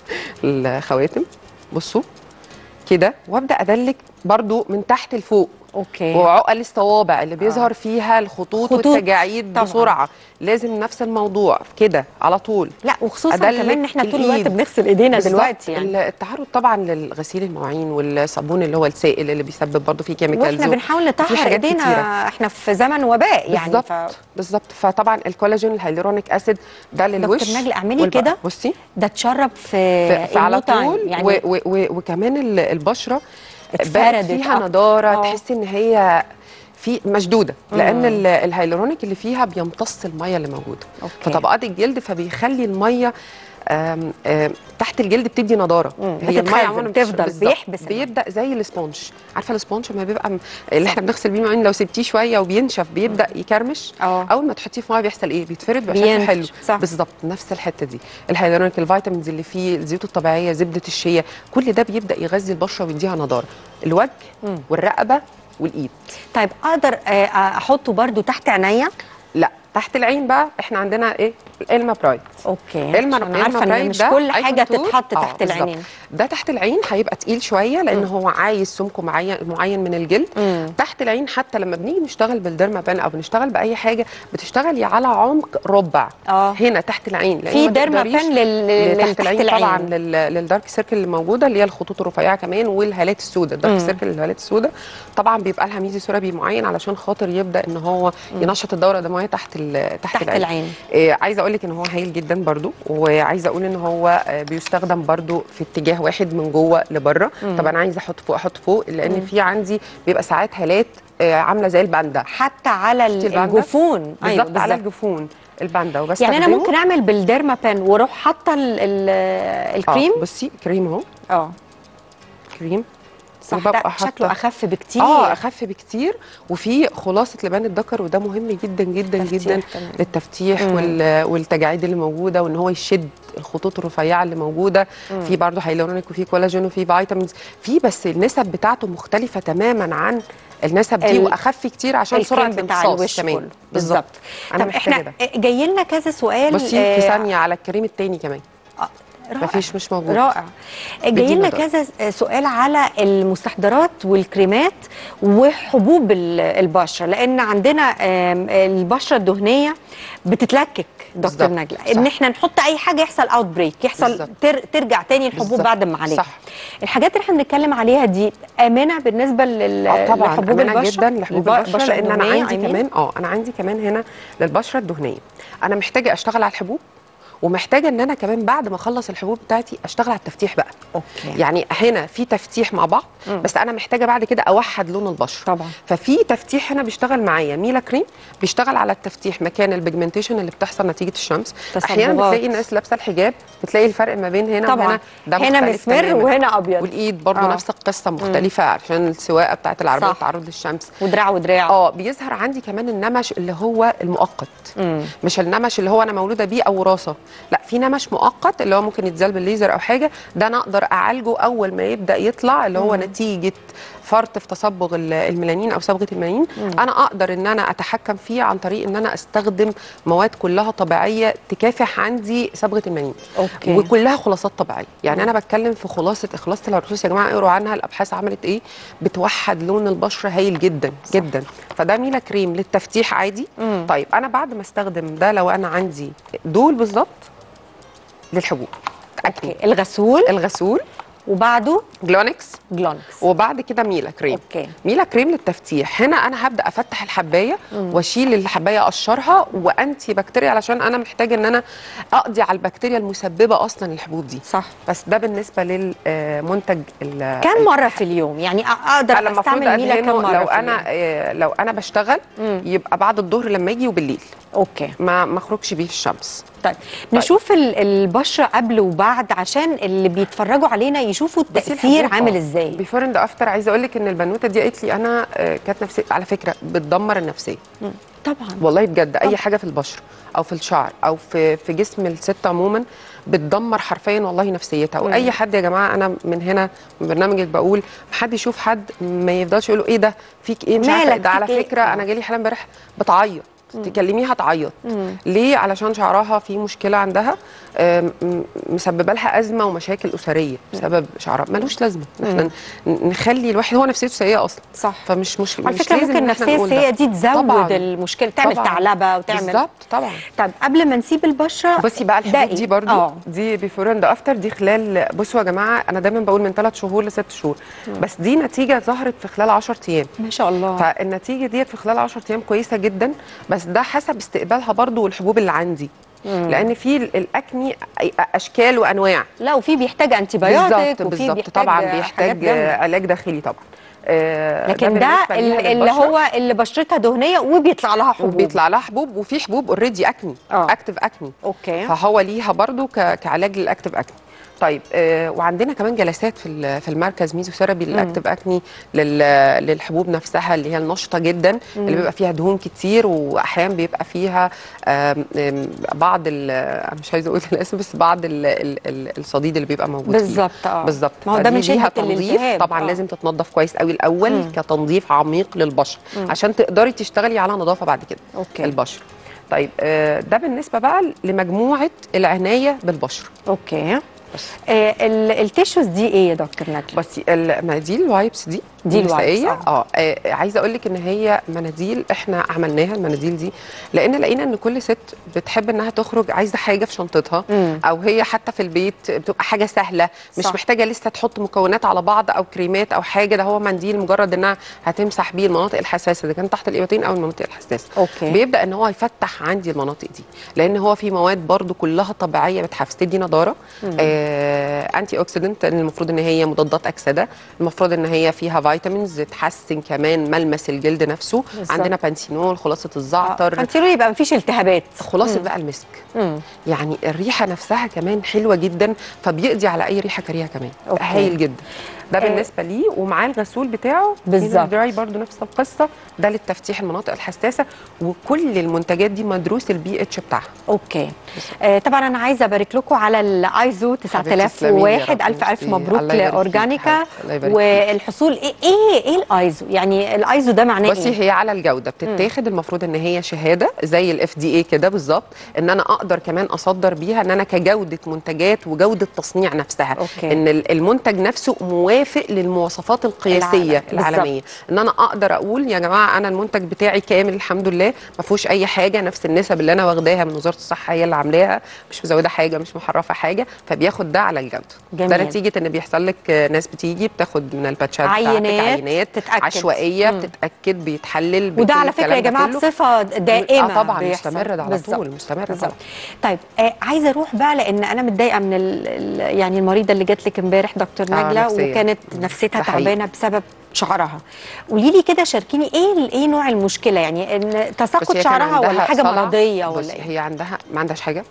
الخواتم بصوا كده وابدا ادلك برضو من تحت لفوق اوكي وعقل الصوابع اللي بيظهر فيها الخطوط, خطوط والتجاعيد طبعاً. بسرعه لازم نفس الموضوع كده على طول لا وخصوصا أدلك كمان ان احنا طول الوقت الإيد. بنغسل ايدينا بالظبط. دلوقتي يعني ال- التعرض طبعا للغسيل المواعين والصابون اللي هو السائل اللي بيسبب برضه فيه كيميكالز واحنا بنحاول نطهر حاجات ايدينا كتيرة. احنا في زمن وباء يعني بالظبط ف... بالظبط فطبعا الكولاجين الهيالورونيك اسيد ده للوش دكتور نجلة اعملي والبقرة. كده بصي ده اتشرب في, في, في على النو تايم. طول يعني و و و وكمان ال- البشره بقت اتفردت فيها أكتر. نضاره آه. تحسي ان هي في مشدوده لان ال- الهيالورونيك اللي فيها بيمتص الميه اللي موجوده أوكي. في طبقات الجلد فبيخلي الميه آم آم تحت الجلد بتدي نضاره مم. هي الميه بتتخزن، عموما مش- تفضل، بالظبط. بيحبس المية. بيبدا زي الاسبونج عارفه الاسبونج ما بيبقى م- اللي احنا بنغسل بيه المواعين لو سبتيه شويه وبينشف بيبدا يكرمش اه. اول ما تحطيه في ميه بيحصل ايه بيتفرد بيبقى شكله بينفش، حلو صح. بالظبط نفس الحته دي الهيالورونيك الفيتامينز اللي فيه الزيوت الطبيعيه زبده الشيا كل ده بيبدا يغذي البشره ويديها نضاره الوجه والرقبه والايد طيب اقدر آه، احطه برضو تحت عينيا لا تحت العين بقى احنا عندنا ايه الما برايت اوكي الما عشان عارفه ان برايت مش ده كل أي حاجه كونتور. تتحط آه، تحت بالظبط. العينين ده تحت العين هيبقى تقيل شويه لان هو عايز سمك معين معين من الجلد مم. تحت العين حتى لما بنيجي نشتغل بالديرما بان او بنشتغل باي حاجه بتشتغلي على عمق ربع اه هنا تحت العين لأن في ما ديرما تقدريش بان لل... تحت تحت العين طبعا العين لل- للدارك سيركل اللي موجوده اللي هي الخطوط الرفيعه كمان والهالات السوداء الدارك مم. سيركل الهالات السوداء طبعا بيبقى لها ميزي سربي معين علشان خاطر يبدا ان هو ينشط الدوره الدمويه تحت ال- تحت, تحت العين, العين إيه عايزه اقول لك ان هو هايل جدا برضو وعايزه اقول ان هو آه، بيستخدم برضو في اتجاه واحد من جوه لبره مم. طب انا عايزه احط فوق احط فوق مم. لان في عندي بيبقى ساعات هالات آه، عامله زي الباندا حتى على ال- شفتي الباندا؟ الجفون بالظبط على بالظبط. الجفون الباندا وبس يعني انا ممكن اعمل بالديرما بان واروح حاطه ال- ال- الكريم آه بصي كريم اهو اه كريم صح ده وببقى شكله حاطة- اخف بكتير اه اخف بكتير وفي خلاصه لبان الذكر وده مهم جدا جدا تفتيح جدا كمان. للتفتيح مم. وال- والتجاعيد اللي موجوده وان هو يشد الخطوط الرفيعه اللي موجوده مم. في برضه هيلورونيك وفي كولاجين وفي فيتامينز في بس النسب بتاعته مختلفه تماما عن النسب دي ال- واخف كتير عشان سرعه الكريم بتاع الامتصاص الوش كمان كله بالظبط انا طب محتاجه احنا ده جاي لنا كذا سؤال بصي آه، في ثانيه على الكريم التاني كمان رائع. مفيش مش موجود رائع جاي بدينا لنا ده. كذا سؤال على المستحضرات والكريمات وحبوب ال- البشره لان عندنا آم، البشره الدهنيه بتتلكك دكتور بالظبط. نجله صح. ان احنا نحط اي حاجه يحصل اوت بريك يحصل بالظبط. تر ترجع تاني الحبوب بالظبط. بعد ما عليها صح. الحاجات اللي احنا بنتكلم عليها دي امنه بالنسبه لل اه طبعا لحبوب امنه البشره جدا لحبوب الب- البشره لان انا الدهنية عندي I mean. كمان اه انا عندي كمان هنا للبشره الدهنيه انا محتاجه اشتغل على الحبوب ومحتاجه ان انا كمان بعد ما اخلص الحبوب بتاعتي اشتغل على التفتيح بقى اوكي يعني هنا في تفتيح مع بعض مم. بس انا محتاجه بعد كده اوحد لون البشره طبعا ففي تفتيح هنا بيشتغل معايا ميلا كريم بيشتغل على التفتيح مكان البيجمنتيشن اللي بتحصل نتيجه الشمس احيانا تصبغات. بتلاقي الناس لابسه الحجاب بتلاقي الفرق ما بين هنا طبعا وهنا ده هنا مختلف مسمر تماماً. وهنا ابيض والايد برضو آه. نفس القصه مختلفه عشان السواقه بتاعت العربيه صح. والتعرض للشمس ودراع ودراع اه بيظهر عندي كمان النمش اللي هو المؤقت مم. مش النمش اللي هو انا مولوده بيه او وراثه لا في نمش مؤقت اللي هو ممكن يتزال بالليزر او حاجه ده انا اقدر اعالجه اول ما يبدا يطلع اللي هو مم. نتيجه فرط في تصبغ ال- الميلانين او صبغه الميلانين مم. انا اقدر ان انا اتحكم فيه عن طريق ان انا استخدم مواد كلها طبيعيه تكافح عندي صبغه الميلانين اوكي وكلها خلاصات طبيعيه يعني مم. انا بتكلم في خلاصه خلاصه العرقسوس يا جماعه اقروا عنها الابحاث عملت ايه بتوحد لون البشره هايل جدا صح. جدا فده ميلا كريم للتفتيح عادي مم. طيب انا بعد ما استخدم ده لو انا عندي دول بالظبط للحبوب أكني. اوكي الغسول الغسول وبعده جلونكس جلونكس وبعد كده ميلا كريم اوكي ميلا كريم للتفتيح هنا انا هبدا افتح الحبايه مم. واشيل الحبايه اقشرها وانتي بكتيريا علشان انا محتاجه ان انا اقضي على البكتيريا المسببه اصلا للحبوب دي صح بس ده بالنسبه للمنتج كم مره في اليوم يعني أ- اقدر انا المفروض استعمل ميلا كم أدهنه مره لو في انا اليوم؟ آه، لو انا بشتغل مم. يبقى بعد الظهر لما اجي وبالليل اوكي ما ما اخرجش بيه في الشمس طيب نشوف ال- البشره قبل وبعد عشان اللي بيتفرجوا علينا يشوفوا بس التاثير الحبوب، عامل آه. ازاي بيفور اند افتر عايزه اقول لك ان البنوته دي قالت لي انا آه، كانت نفسيه على فكره بتدمر النفسيه طبعا والله بجد طبعا. اي حاجه في البشره او في الشعر او في في جسم الست عموما بتدمر حرفيا والله نفسيتها مم. واي حد يا جماعه انا من هنا من برنامجك بقول حد يشوف حد ما يفضلش يقول له ايه ده فيك ايه مش عارفه مالك إيه ده على فيك إيه؟ فكره انا جالي حاله امبارح بتعيط تكلميها تعيط مم. ليه علشان شعرها في مشكله عندها آم، م- مسببه لها ازمه ومشاكل اسريه بسبب شعرها ملوش لازمه إن احنا ن- نخلي الواحد هو نفسيته سيئه اصلا صح فمش مش على مش فكره لازم ممكن إن إحنا النفسيه نقول ده. السيئه دي تزود طبعاً. المشكله تعمل طبعاً. ثعلبه وتعمل بالظبط طبعا طب قبل ما نسيب البشره بصي بقى ده الحبوب إيه؟ دي برضو آه. دي بيفور اند افتر دي خلال بصوا يا جماعه انا دايما بقول من ثلاث شهور لست شهور بس دي نتيجه ظهرت في خلال 10 ايام ما شاء الله فالنتيجه ديت في خلال 10 ايام كويسه جدا بس ده حسب استقبالها برضو والحبوب اللي عندي مم. لان في ال- الاكني أي- اشكال وانواع لا وفي بيحتاج انتي بايوتيك بالظبط وفي بالظبط بيحتاج طبعا حاجات بيحتاج جامدة. علاج داخلي طبعا آه، لكن ده بالنسبة ليها ال- اللي للبشرة. هو اللي بشرتها دهنيه وبيطلع لها حبوب وبيطلع لها حبوب وفي حبوب اوريدي اكني آه. اكتف اكني اوكي فهو ليها برضو ك- كعلاج للاكتف اكني طيب آه وعندنا كمان جلسات في ال- في المركز ميزوثيرابي للاكتف اكني لل- للحبوب نفسها اللي هي النشطه جدا اللي بيبقى فيها دهون كتير واحيانا بيبقى فيها آم، آم، بعض ال- أنا مش عايزه اقول الاسم بس بعض ال- ال- ال- الصديد اللي بيبقى موجود فيه بالظبط اه بالظبط ما هو ده فدي من ليها شده تنظيف الالتهاب طبعا آه. لازم تتنضف كويس قوي الاول مم. كتنظيف عميق للبشره عشان تقدري تشتغلي على نظافه بعد كده اوكي البشره طيب آه، ده بالنسبه بقى لمجموعه العنايه بالبشره اوكي بس آه ال- التيشوز دي ايه يا دكتور نجلاء بس المناديل الوايبس دي دي النسائية. الوايبس، اه آه، عايزه اقول لك ان هي مناديل احنا عملناها المناديل دي لان لقينا ان كل ست بتحب انها تخرج عايزه حاجه في شنطتها مم. او هي حتى في البيت بتبقى حاجه سهله مش صح. محتاجه لسه تحط مكونات على بعض او كريمات او حاجه ده هو منديل مجرد انها هتمسح بيه المناطق الحساسه اذا كان تحت الايوتين او المناطق الحساسه اوكي بيبدا ان هو يفتح عندي المناطق دي لان هو في مواد برضو كلها طبيعيه بتحفز تدي نضاره آه انتي اوكسيدنت المفروض ان هي مضادات اكسده المفروض ان هي فيها فيتامينز تحسن كمان ملمس الجلد نفسه بالظبط. عندنا بانسينول خلاصه الزعتر فانتيرو يبقى مفيش التهابات خلاصه بقى المسك مم. يعني الريحه نفسها كمان حلوه جدا فبيقضي على اي ريحه كريهه كمان أوكي. هايل جدا ده آه. بالنسبه ليه ومعاه الغسول بتاعه بالظبط. دراي برضو نفس القصه ده للتفتيح المناطق الحساسه وكل المنتجات دي مدروس البي اتش بتاعها اوكي آه طبعا انا عايزه ابارك لكم على الايزو حبيبتي تسلمي لي يا 9001 رب. الف الف ميرسي. مبروك الله يبارك فيك لاورجانيكا حبيبتي. الله يبارك فيك. والحصول ايه ايه ايه الايزو يعني الايزو ده معناه بصي ايه هي على الجوده بتتاخد المفروض ان هي شهاده زي الاف دي اي كده بالظبط ان انا اقدر كمان اصدر بيها ان انا كجوده منتجات وجوده تصنيع نفسها أوكي. ان ال- المنتج نفسه موافق للمواصفات القياسيه العالم. العالميه ان انا اقدر اقول يا جماعه انا المنتج بتاعي كامل الحمد لله ما فيهوش اي حاجه نفس النسب اللي انا واخداها من وزاره الصحه هي اللي عاملاها مش مزوده حاجه مش محرفه حاجه فبياخد ده على الجوده جميل. ده نتيجه ان بيحصل لك آه، ناس بتيجي بتاخد من الباتشات بتاعتك عينات عينات تتأكد. عشوائيه مم. بتتاكد بيتحلل وده بكل على فكره يا الكلام ده جماعه كله. بصفه دائمه اه طبعا بيحصل. مستمر ده على بالظبط. طول مستمر بالظبط طبعا طيب آه عايزه اروح بقى لان انا متضايقه من ال ال يعني المريضه اللي جات لك امبارح دكتور آه، نجله نفسية. وكانت نفسيتها ده حقيقي. تعبانه بسبب شعرها قولي لي كده شاركيني ايه ال- ايه نوع المشكله يعني ان بس تساقط هي كان شعرها ولا عندها حاجه صلع. مرضيه بص ولا ايه هي عندها ما عندهاش حاجه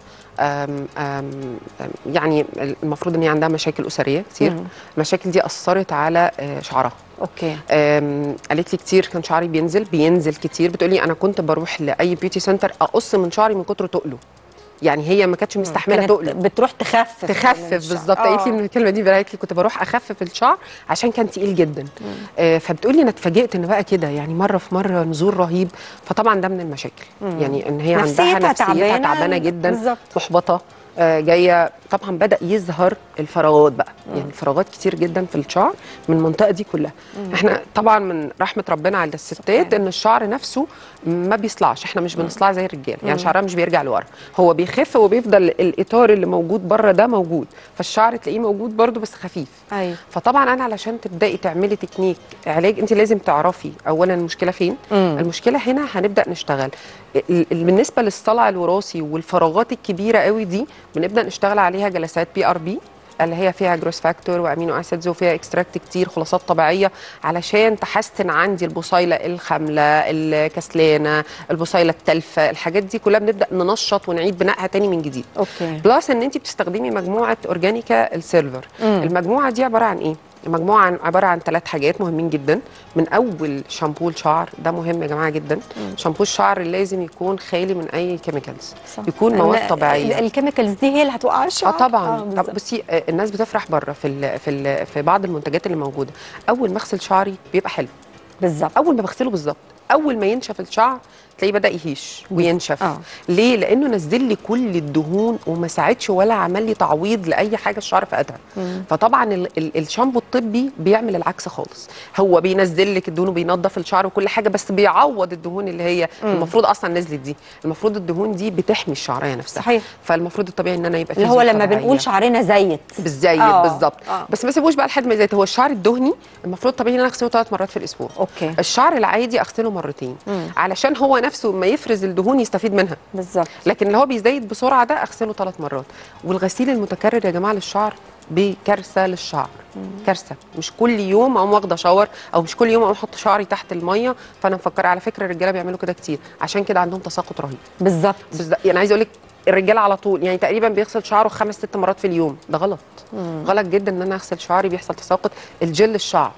أم أم أم يعني المفروض ان هي عندها مشاكل اسريه كتير مم. المشاكل دي اثرت على آه، شعرها اوكي أم، قالت لي كتير كان شعري بينزل بينزل كتير بتقولي انا كنت بروح لاي بيوتي سنتر اقص من شعري من كتر تقله يعني هي ما كانتش مستحمله كانت تقله بتروح تخفف من تخفف الشعر. بالظبط قالت لي آه. من الكلمه دي قالت لي كنت بروح اخفف الشعر عشان كان تقيل جدا آه فبتقول لي انا اتفاجئت ان بقى كده يعني مره في مره نزول رهيب فطبعا ده من المشاكل يعني ان هي نفسيتها عندها نفسيتها تعبانة. تعبانه جدا بالظبط. محبطه آه، جايه طبعا بدا يظهر الفراغات بقى يعني الفراغات كتير جدا في الشعر من المنطقه دي كلها احنا طبعا من رحمه ربنا على الستات ان الشعر نفسه ما بيصلعش احنا مش بنصلع زي الرجال يعني شعرها مش بيرجع لورا هو بيخف وبيفضل الاطار اللي موجود بره ده موجود فالشعر تلاقيه موجود برده بس خفيف ايوه فطبعا انا علشان تبداي تعملي تكنيك علاج انت لازم تعرفي اولا المشكله فين مم. المشكله هنا هنبدا نشتغل ال- ال- بالنسبه للصلع الوراثي والفراغات الكبيره قوي دي بنبدا نشتغل عليها جلسات بي ار بي اللي هي فيها جروس فاكتور وامينو اسيدز وفيها اكستراكت كتير خلاصات طبيعيه علشان تحسن عندي البصيله الخامله الكسلانه البصيله التالفه الحاجات دي كلها بنبدا ننشط ونعيد بنائها تاني من جديد اوكي بلس ان انت بتستخدمي مجموعه اورجانيكا السيلفر مم. المجموعه دي عباره عن ايه المجموعه عن عباره عن ثلاث حاجات مهمين جدا من اول شامبو الشعر ده مهم يا جماعه جدا شامبو الشعر لازم يكون خالي من اي كيميكالز صح. يكون لأن مواد طبيعيه ال- الكيميكالز دي هي اللي هتوقع اه الشعر طبعا طب بالظبط. بصي آه، الناس بتفرح بره في ال في ال في بعض المنتجات اللي موجوده اول ما اغسل شعري بيبقى حلو بالظبط اول ما بغسله بالظبط اول ما ينشف الشعر تلاقيه بدا يهيش وينشف آه. ليه لانه نزل لي كل الدهون وما ساعدش ولا عمل لي تعويض لاي حاجه الشعر فقدها فطبعا ال ال الشامبو الطبي بيعمل العكس خالص هو بينزل لك الدهون وبينظف الشعر وكل حاجه بس بيعوض الدهون اللي هي المفروض اصلا نزلت دي المفروض الدهون دي بتحمي الشعريه نفسها صحيح. فالمفروض الطبيعي ان انا يبقى اللي فيه هو زيوت لما طبيعية. بنقول شعرنا زيت بالزيت آه، بالظبط آه. بس ما سيبوش بقى لحد ما يزيت هو الشعر الدهني المفروض طبيعي ان انا اغسله ثلاث مرات في الاسبوع اوكي الشعر العادي اغسله مرتين مم. علشان هو نفسه ما يفرز الدهون يستفيد منها بالظبط لكن اللي هو بيزيد بسرعه ده اغسله ثلاث مرات والغسيل المتكرر يا جماعه للشعر بكارثه للشعر كارثه مش كل يوم اقوم واخده شاور او مش كل يوم اقوم احط شعري تحت الميه فانا مفكره على فكره الرجاله بيعملوا كده كتير عشان كده عندهم تساقط رهيب بالظبط بالظبط يعني عايزه اقول لك الرجاله على طول يعني تقريبا بيغسل شعره خمس ست مرات في اليوم ده غلط غلط جدا ان انا اغسل شعري بيحصل تساقط الجل الشعر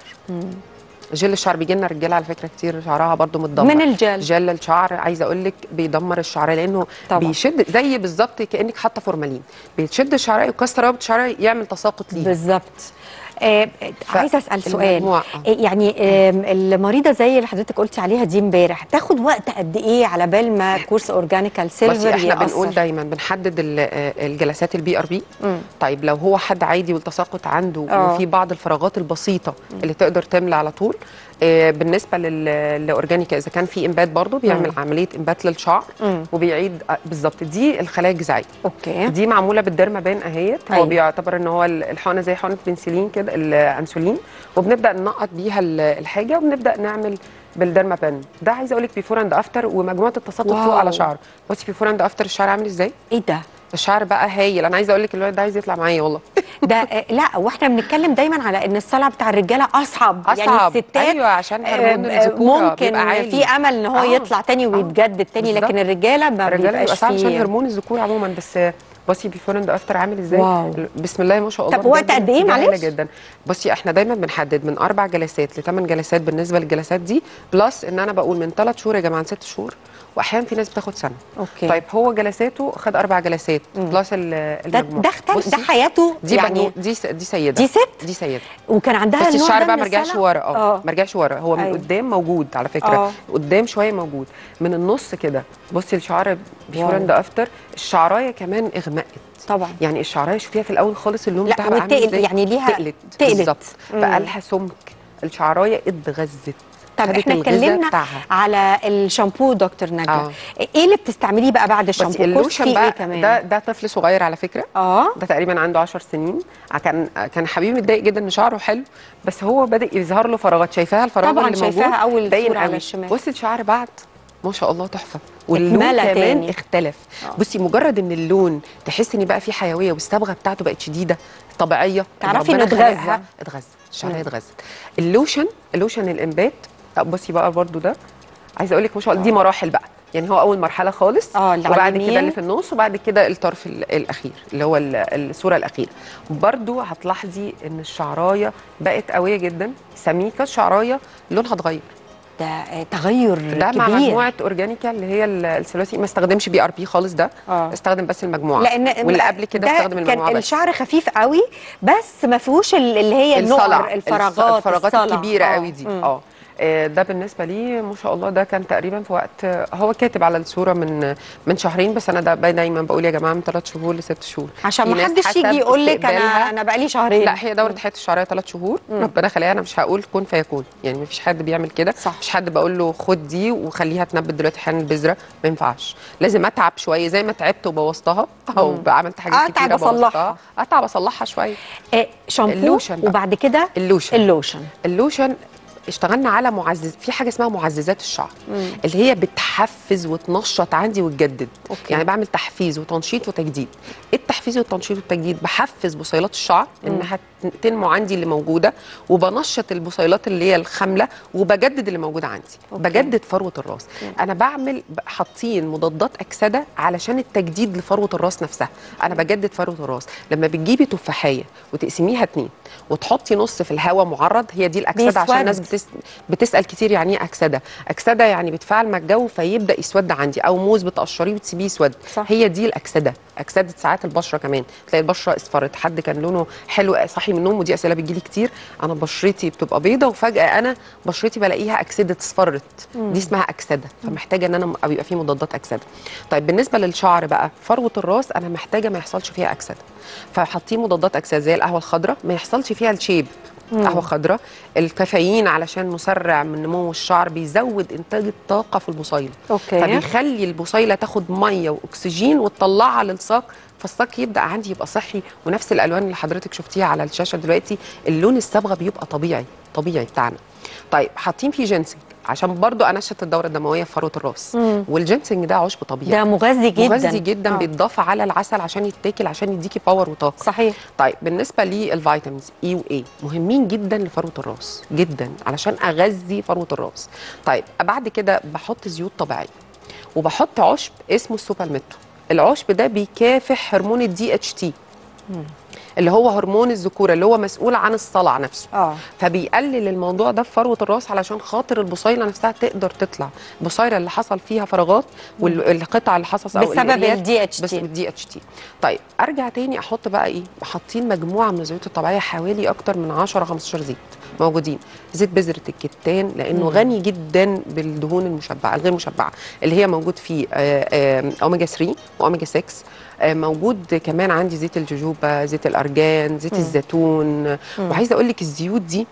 جل الشعر بيجي لنا رجاله على فكره كتير شعرها برضو متدمر من الجل. جل الشعر عايزه اقول لك بيدمر الشعر لانه طبعا. بيشد زي بالظبط كانك حاطه فورمالين بيشد الشعريه يكسر رابط الشعريه يعمل تساقط ليها بالظبط آه عايزه اسال سؤال المجموعة، آه يعني آم، المريضه زي اللي حضرتك قلتي عليها دي امبارح تاخد وقت قد ايه على بال ما كورس اورجانيكال سيلفر بس احنا يأثر؟ بنقول دايما بنحدد ال- آه، الجلسات البي ار بي مم. طيب لو هو حد عادي والتساقط عنده آه. وفي بعض الفراغات البسيطه اللي تقدر تملى على طول آه، بالنسبه لل- للاورجانيكا اذا كان في انبات برضه بيعمل مم. عمليه انبات للشعر مم. وبيعيد آه، بالظبط دي الخلايا الجذعيه اوكي دي معموله بالديرمابان اهيت هو أيوة. بيعتبر ان هو ال- الحقنه زي حقنه بنسلين كده الانسولين وبنبدا ننقط بيها ال- الحاجه وبنبدا نعمل بالديرمابان ده عايزه اقول لك بيفور اند افتر ومجموعه التساقط واو. فوق على شعر بصي بيفور اند افتر الشعر عامل ازاي ايه ده الشعر بقى هايل انا عايزه اقول لك الولد ده عايز يطلع معايا والله ده آه، لا واحنا بنتكلم دايما على ان الصلع بتاع الرجاله اصعب, يعني أصعب. الستات أيوة، عشان آه، هرمون آه، الذكورة ممكن بيبقى عالي. في امل ان هو آه. يطلع تاني آه. ويتجدد تاني بالظبط. لكن الرجاله ما الرجاله بيبقاش بيبقى صعب عشان فيه هرمون الذكور عموما بس بصي بيفور اند افتر عامل ازاي واو. بسم الله ما شاء الله طب وقت بجد قد إيه نتيجة هايلة معلش؟ جدا بصي احنا دايما بنحدد من اربع جلسات لثمان جلسات بالنسبه للجلسات دي بلس ان انا بقول من ثلاث شهور يا جماعه لست شهور واحيانا في ناس بتاخد سنه اوكي طيب هو جلساته خد اربع جلسات بلس ال- ده المجموع ده اختل- بصي، ده حياته دي يعني يعني دي س- دي سيده دي ست دي سيده وكان عندها بس النوع الشعر ده بقى من ما رجعش الصلع؟ ورا اه اه ما رجعش ورا هو من أيوة. قدام موجود على فكره آه. قدام شويه موجود من النص كده بصي الشعر بيفور واو. اند افتر الشعرايه كمان اغمقت طبعا يعني الشعرايه شوفيها في الاول خالص اللون لا بتاعها بقى عامل وتقل ازاي يعني ليها تقلت تقلت. بالظبط مم. بقى لها سمك الشعرايه اتغذت طب خدت احنا الغذاء اتكلمنا بتاعها. على الشامبو دكتور نجوى آه. ايه اللي بتستعمليه بقى بعد بس الشامبو كورس اللوشن فيه بقى ايه كمان ده ده طفل صغير على فكره اه ده تقريبا عنده 10 سنين كان كان حبيبي متضايق جدا ان شعره حلو بس هو بدا يظهر له فراغات شايفاها الفراغ طبعاً اللي شايفاها موجود أول باين صورة على قوي. الشمال. بصي الشعر بعد ما شاء الله تحفه واللون اتملى كمان تاني. اختلف آه. بصي مجرد ان اللون تحس ان بقى فيه حيويه والصبغه بتاعته بقت شديده طبيعيه تعرفي ربنا إنه اتغذى. خلقها، اتغذى الشعريه مم. اتغذت اللوشن اللوشن الانبات لا، بصي بقى برضو ده عايزه اقول لك ما شاء الله دي مراحل بقى يعني هو اول مرحله خالص آه، اللي على وبعد كده اليمين. اللي في النص وبعد كده الطرف ال- الاخير اللي هو ال- الصوره الاخيره برضو هتلاحظي ان الشعرايه بقت قويه جدا سميكه الشعرايه لونها اتغير ده آه، تغير ده كبير مع مجموعه اورجانيكا اللي هي ال- الثلاثي ما استخدمش بي ار بي خالص ده آه. استخدم بس المجموعه لان واللي قبل كده ده استخدم المجموعه كان بس الشعر خفيف قوي بس ما فيهوش ال- اللي هي الصلع النقر الفراغات الفراغات الصلع. الكبيره آه. قوي دي مم. اه آه، ده بالنسبه لي ما شاء الله ده كان تقريبا في وقت آه، هو كاتب على الصوره من من شهرين بس انا ده بقى دايما بقول يا جماعه من ثلاث شهور لست شهور عشان في ما ناس حدش حسب يجي يقول لك انا استقبالها- انا بقالي شهرين لا هي دوره حياه الشعريه ثلاث شهور ربنا خليها انا مش هقول كن فيكون يعني ما فيش حد بيعمل كده صح. مش حد بقول له خد دي وخليها تنبت دلوقتي حالا البذره ما ينفعش لازم اتعب شويه زي ما تعبت وبوظتها او عملت حاجات أتعب كتيره أصلحها. بوظتها اتعب اصلحها شويه آه، شامبو اللوشن بقى. وبعد كده اللوشن اللوشن اللوشن اشتغلنا على معزز في حاجه اسمها معززات الشعر اللي هي بتحفز وتنشط عندي وتجدد أوكي. يعني بعمل تحفيز وتنشيط وتجديد التحفيز والتنشيط والتجديد بحفز بصيلات الشعر انها تنمو عندي اللي موجوده وبنشط البصيلات اللي هي الخامله وبجدد اللي موجوده عندي أوكي. بجدد فروه الراس انا بعمل ب- حاطين مضادات اكسده علشان التجديد لفروه الراس نفسها انا بجدد فروه الراس لما بتجيبي تفاحيه وتقسميها اتنين وتحطي نص في الهواء معرض هي دي الاكسده عشان الناس بيسود. بتس... بتسال كتير يعني ايه اكسده اكسده يعني بتفاعل مع الجو فيبدا يسود عندي او موز بتقشريه وتسيبيه يسود صح. هي دي الاكسده اكسده ساعات البشره كمان تلاقي البشره اصفرت حد كان لونه حلو صاحي من النوم ودي اسئله بتجيلي كتير انا بشرتي بتبقى بيضه وفجاه انا بشرتي بلاقيها اكسده اصفرت دي اسمها اكسده فمحتاجه ان انا م- يبقى في مضادات اكسده طيب بالنسبه للشعر بقى فروه الراس انا محتاجه ما يحصلش فيها اكسده فحاطين مضادات اكسده زي القهوه الخضراء ما يحصلش فيها الشيب قهوه خضراء الكافيين علشان مسرع من نمو الشعر بيزود انتاج الطاقه في البصيله أوكي. فبيخلي البصيله تاخد ميه واكسجين وتطلعها للساق فالساق يبدا عندي يبقى صحي ونفس الالوان اللي حضرتك شفتيها على الشاشه دلوقتي اللون الصبغه بيبقى طبيعي طبيعي بتاعنا طيب حاطين فيه جينسنج عشان برضو انشط الدوره الدمويه في فروه الراس مم. والجينسنج ده عشب طبيعي ده مغذي جدا مغذي جدا آه. بيتضاف على العسل عشان يتاكل عشان يديكي باور وطاقه صحيح طيب بالنسبه للفيتامينز اي واي مهمين جدا لفروه الراس جدا علشان اغذي فروه الراس طيب بعد كده بحط زيوت طبيعيه وبحط عشب اسمه السوبالميتو العشب ده بيكافح هرمون الدي اتش تي اللي هو هرمون الذكوره اللي هو مسؤول عن الصلع نفسه اه فبيقلل الموضوع ده في فروه الراس علشان خاطر البصيله نفسها تقدر تطلع البصيله اللي حصل فيها فراغات والقطع اللي حصل او بسبب الإريات ال DHT. بس الدي اتش تي طيب ارجع تاني احط بقى ايه حاطين مجموعه من الزيوت الطبيعيه حوالي اكتر من 10 15 زيت موجودين زيت بذره الكتان لانه غني جدا بالدهون المشبعه الغير مشبعه اللي هي موجود فيه آه، آه، اوميجا 3 واوميجا 6 آه، موجود كمان عندي زيت الجوجوبا زيت الارجان زيت الزيتون وعايزه اقول لك الزيوت دي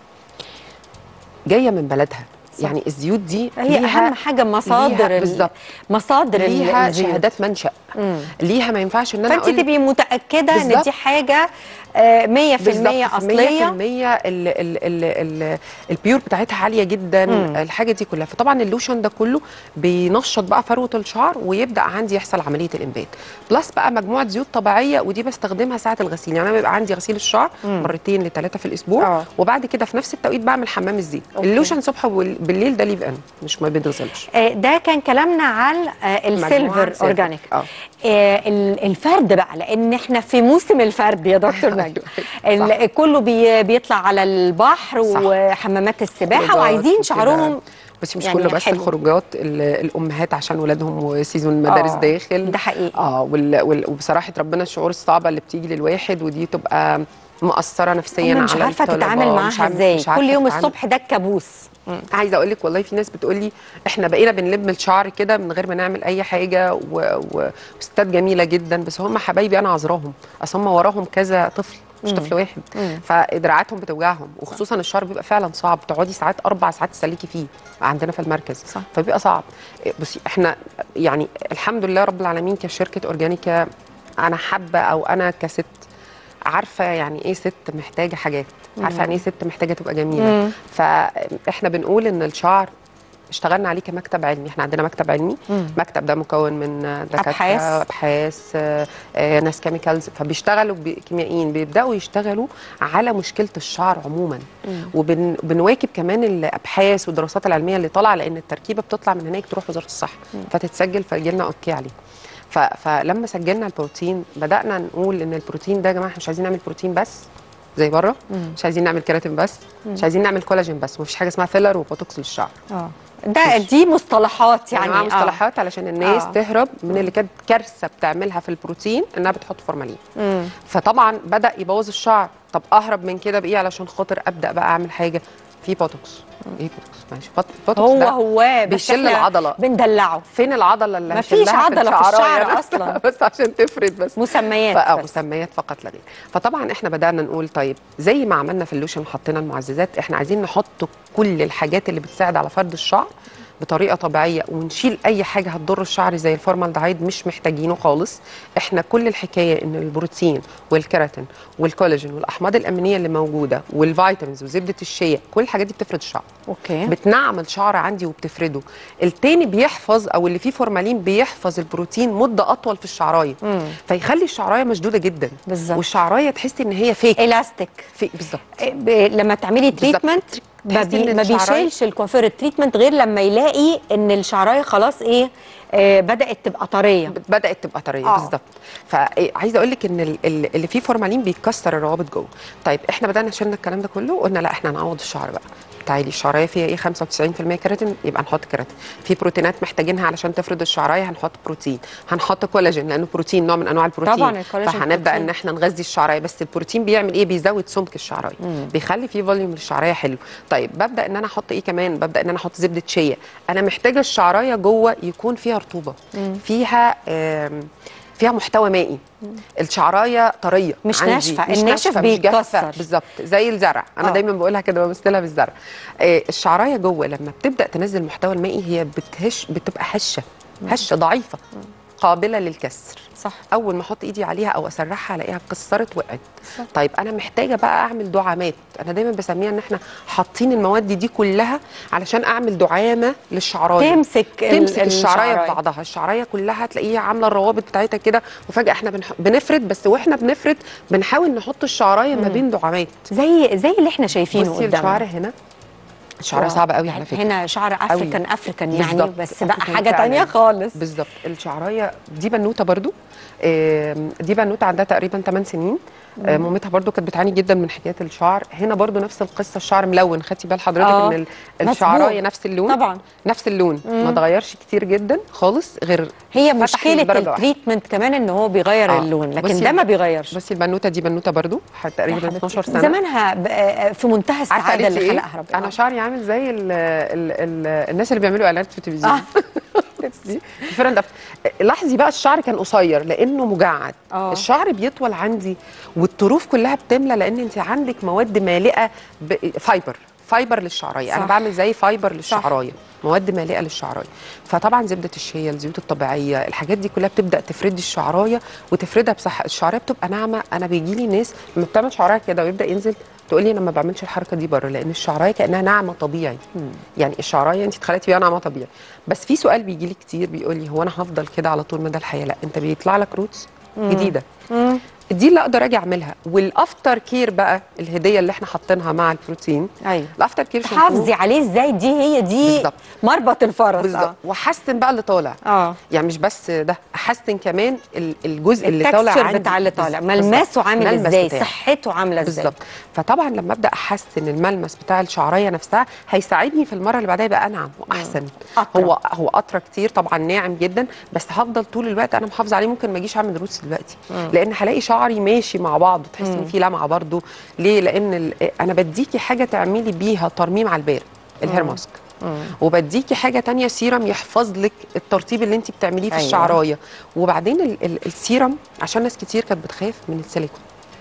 جايه من بلدها يعني الزيوت دي هي ليها- اهم حاجه مصادر ليها ال- بالظبط مصادر ال- ليها الزيوت. شهادات منشأ مم. ليها ما ينفعش ان انا فانت اقول تبقي متاكده ان بالظبط. دي حاجه آه، 100% اصليه 100% ال ال ال ال البيور بتاعتها عاليه جدا مم. الحاجه دي كلها فطبعا اللوشن ده كله بينشط بقى فروه الشعر ويبدا عندي يحصل عمليه الانبات بلس بقى مجموعه زيوت طبيعيه ودي بستخدمها ساعه الغسيل يعني انا بيبقى عندي غسيل الشعر مرتين لثلاثه في الاسبوع آه. وبعد كده في نفس التوقيت بعمل حمام الزيت أوكي. اللوشن صبح وبالليل ده ليف ان مش ما بيتغسلش آه، ده كان كلامنا على آه، السيلفر سيلفر. اورجانيك آه. آه، ال- الفرد بقى لان احنا في موسم الفرد يا دكتور نجم أيوة، ال- كله بي بيطلع على البحر صح. وحمامات السباحه خروجات وعايزين وكده. شعرهم بس مش يعني كله بس حلو. الخروجات ال- الامهات عشان ولادهم وسيزون المدارس آه، داخل ده حقيقي. اه وال... وال... وبصراحه ربنا الشعور الصعبه اللي بتيجي للواحد ودي تبقى مأثره نفسيا أنا مش على عارفه الطلبة، تتعامل مش معاها عارف- ازاي مش عارفة كل يوم تتعامل. الصبح ده الكابوس عايزه اقول لك والله في ناس بتقول لي احنا بقينا بنلم الشعر كده من غير ما نعمل اي حاجه و... و... وستات جميله جدا بس هم حبايبي انا عذراهم اصل هم وراهم كذا طفل مش طفل واحد فدراعاتهم بتوجعهم وخصوصا الشعر بيبقى فعلا صعب تقعدي ساعات اربع ساعات تسلكي فيه عندنا في المركز صح. فبيبقى صعب بصي احنا يعني الحمد لله رب العالمين كشركه اورجانيكا انا حابه او انا كست عارفه يعني ايه ست محتاجه حاجات عارفه يعني ايه ست محتاجه تبقى جميله فاحنا بنقول ان الشعر اشتغلنا عليه كمكتب علمي احنا عندنا مكتب علمي مكتب ده مكون من دكاتره أبحاث. ابحاث آه، آه، ناس كيميكالز فبيشتغلوا ب- كيميائيين بيبداوا يشتغلوا على مشكله الشعر عموما وبنواكب كمان الابحاث والدراسات العلميه اللي طالعه لان التركيبه بتطلع من هناك تروح وزاره الصحه فتتسجل فيجيلنا اوكي عليه ف- فلما سجلنا البروتين بدانا نقول ان البروتين ده يا جماعه احنا مش عايزين نعمل بروتين بس زي بره مش عايزين نعمل كيراتين بس مش عايزين نعمل كولاجين بس مفيش حاجه اسمها فيلر وبوتوكس للشعر اه ده دي مصطلحات يعني يعني مع مصطلحات علشان الناس آه. آه. تهرب من اللي كانت كارثه بتعملها في البروتين انها بتحط فورمالين مم. فطبعا بدا يبوظ الشعر طب اهرب من كده بايه علشان خاطر ابدا بقى اعمل حاجه في بوتوكس ايه بوتوكس ماشي بوت- بوتوكس هو ده هو بس بيشل إحنا العضلة. بندلعه فين العضله اللي مفيش هشيلها عضلة في الشعراية الشعر بس- أصلاً. بس عشان تفرد بس مسميات فاه بس. مسميات فقط لا غير فطبعا احنا بدانا نقول طيب زي ما عملنا في اللوشن حطينا المعززات احنا عايزين نحط كل الحاجات اللي بتساعد على فرد الشعر بطريقه طبيعيه ونشيل اي حاجه هتضر الشعر زي الفورمالدهايد مش محتاجينه خالص احنا كل الحكايه ان البروتين والكيراتين والكولاجين والاحماض الامينيه اللي موجوده والفيتامينز وزبده الشيا كل الحاجات دي بتفرد الشعر اوكي بتنعم الشعر عندي وبتفرده التاني بيحفظ او اللي فيه فورمالين بيحفظ البروتين مده اطول في الشعرايه مم. فيخلي الشعرايه مشدوده جدا بالظبط. والشعرايه تحسي ان هي فيك الاستيك فيك بالظبط ب... لما تعملي بالظبط. تريتمنت ما, تحسي بي... إن ما الشعراية- بيشيلش الكوافير التريتمنت غير لما يلاقي ان الشعرايه خلاص ايه آه بدات تبقى طريه بدات تبقى طريه آه. آه. بالظبط فعايزه اقول لك ان ال- ال- اللي فيه فورمالين بيكسر الروابط جوه طيب احنا بدانا شلنا الكلام ده كله وقلنا لا احنا هنعوض الشعر بقى تعالي الشعرايه فيها ايه 95% كيراتين يبقى نحط كيراتين في بروتينات محتاجينها علشان تفرد الشعرايه هنحط بروتين هنحط كولاجين لانه بروتين نوع من انواع البروتين طبعاً الكولاجين فهنبدا بروتين. ان احنا نغذي الشعرايه بس البروتين بيعمل ايه بيزود سمك الشعرايه بيخلي فيه فوليوم للشعرايه حلو طيب ببدا ان انا احط ايه كمان ببدا ان انا احط زبده شيا انا محتاجه الشعرايه جوه يكون فيها رطوبه فيها آم، فيها محتوى مائي الشعرايه طريه مش عندي، ناشفة. مش الناشف ناشفة، مش جافة. بيتكسر. بالظبط زي الزرع انا آه. دايما بقولها كده بمثلها بالزرع آه، الشعرايه جوه لما بتبدا تنزل المحتوى المائي هي بتهش بتبقى هشه هشه ضعيفه قابله للكسر صح اول ما احط ايدي عليها او اسرحها الاقيها اتكسرت وقعت طيب انا محتاجه بقى اعمل دعامات انا دايما بسميها ان احنا حاطين المواد دي كلها علشان اعمل دعامه للشعرايه تمسك ال- تمسك الشعرايه الشعراية. ببعضها الشعرايه كلها تلاقيها عامله الروابط بتاعتها كده وفجاه احنا بنح... بنفرد بس واحنا بنفرد بنحاول نحط الشعرايه ما بين دعامات زي زي اللي احنا شايفينه بصي قدامنا الشعر هنا الشعرايه صعبه قوي على فكره هنا شعر افريكان افريكان يعني بالظبط. بس بقى أفريكان حاجه فعلاً. تانية خالص بالظبط الشعرايه دي بنوته برضو آم، دي بنوته عندها تقريبا 8 سنين آه، مامتها برضو كانت بتعاني جدا من حكايه الشعر هنا برضو نفس القصه الشعر ملون خدتي بال حضرتك آه. ان ال- الشعرايه مظبوط. نفس اللون طبعا نفس اللون ما اتغيرش كتير جدا خالص غير هي فتح مشكله لدرجة واحدة. التريتمنت كمان ان هو بيغير آه. اللون لكن بصي- ده ما بيغيرش بس البنوته دي بنوته برضو ح- تقريبا 12 سنه زمانها ب- آه، في منتهى عارفه السعاده قالت لي اللي ايه؟ خلقها ربنا انا شعري عامل زي ال ال ال الناس اللي بيعملوا اعلانات في التلفزيون دي different of- لاحظي بقى الشعر كان قصير لانه مجعد آه. الشعر بيطول عندي والطروف كلها بتملى لان انت عندك مواد مالئه ب... فايبر فايبر للشعرايه انا صح. بعمل زي فايبر للشعرايه مواد مالئه للشعرايه فطبعا زبده الشيا الزيوت الطبيعيه الحاجات دي كلها بتبدا تفرد الشعرايه وتفردها بصح الشعرايه بتبقى ناعمه انا بيجي لي ناس لما بتعمل شعرايه كده ويبدا ينزل تقول لي انا ما بعملش الحركه دي بره لان الشعرايه كانها ناعمه طبيعي يعني الشعرايه انت اتخلقتي بيها ناعمه طبيعي بس في سؤال بيجي لي كتير بيقول لي هو انا هفضل كده على طول مدى الحياه لا انت بيطلع لك روتس جديده مم. دي اللي اقدر اجي اعملها والافتر كير بقى الهديه اللي احنا حاطينها مع البروتين ايوه الافتر كير شامبو تحافظي عليه ازاي دي هي دي بالظبط. مربط الفرس بالظبط واحسن بقى اللي طالع اه يعني مش بس ده احسن كمان ال- الجزء اللي طالع التكستشر عندي بتاع اللي طالع بالظبط. ملمسه عامل الملمس ازاي بتاعه. صحته عامله ازاي بالظبط فطبعا لما ابدا احسن الملمس بتاع الشعرايه نفسها هيساعدني في المره اللي بعدها يبقى انعم واحسن أطرى. هو هو اطرى كتير طبعا ناعم جدا بس هفضل طول الوقت انا محافظه عليه ممكن ما اجيش اعمل روتس دلوقتي لان هلاقي شعري ماشي مع بعضه تحس ان في لمعه برضه ليه لان ال- انا بديكي حاجه تعملي بيها ترميم على البارد الهير ماسك وبديكي حاجه تانية سيرم يحفظ لك الترطيب اللي انت بتعمليه في أيوة. أيوة. الشعرايه وبعدين ال ال السيرم عشان ناس كتير كانت بتخاف من السيليكون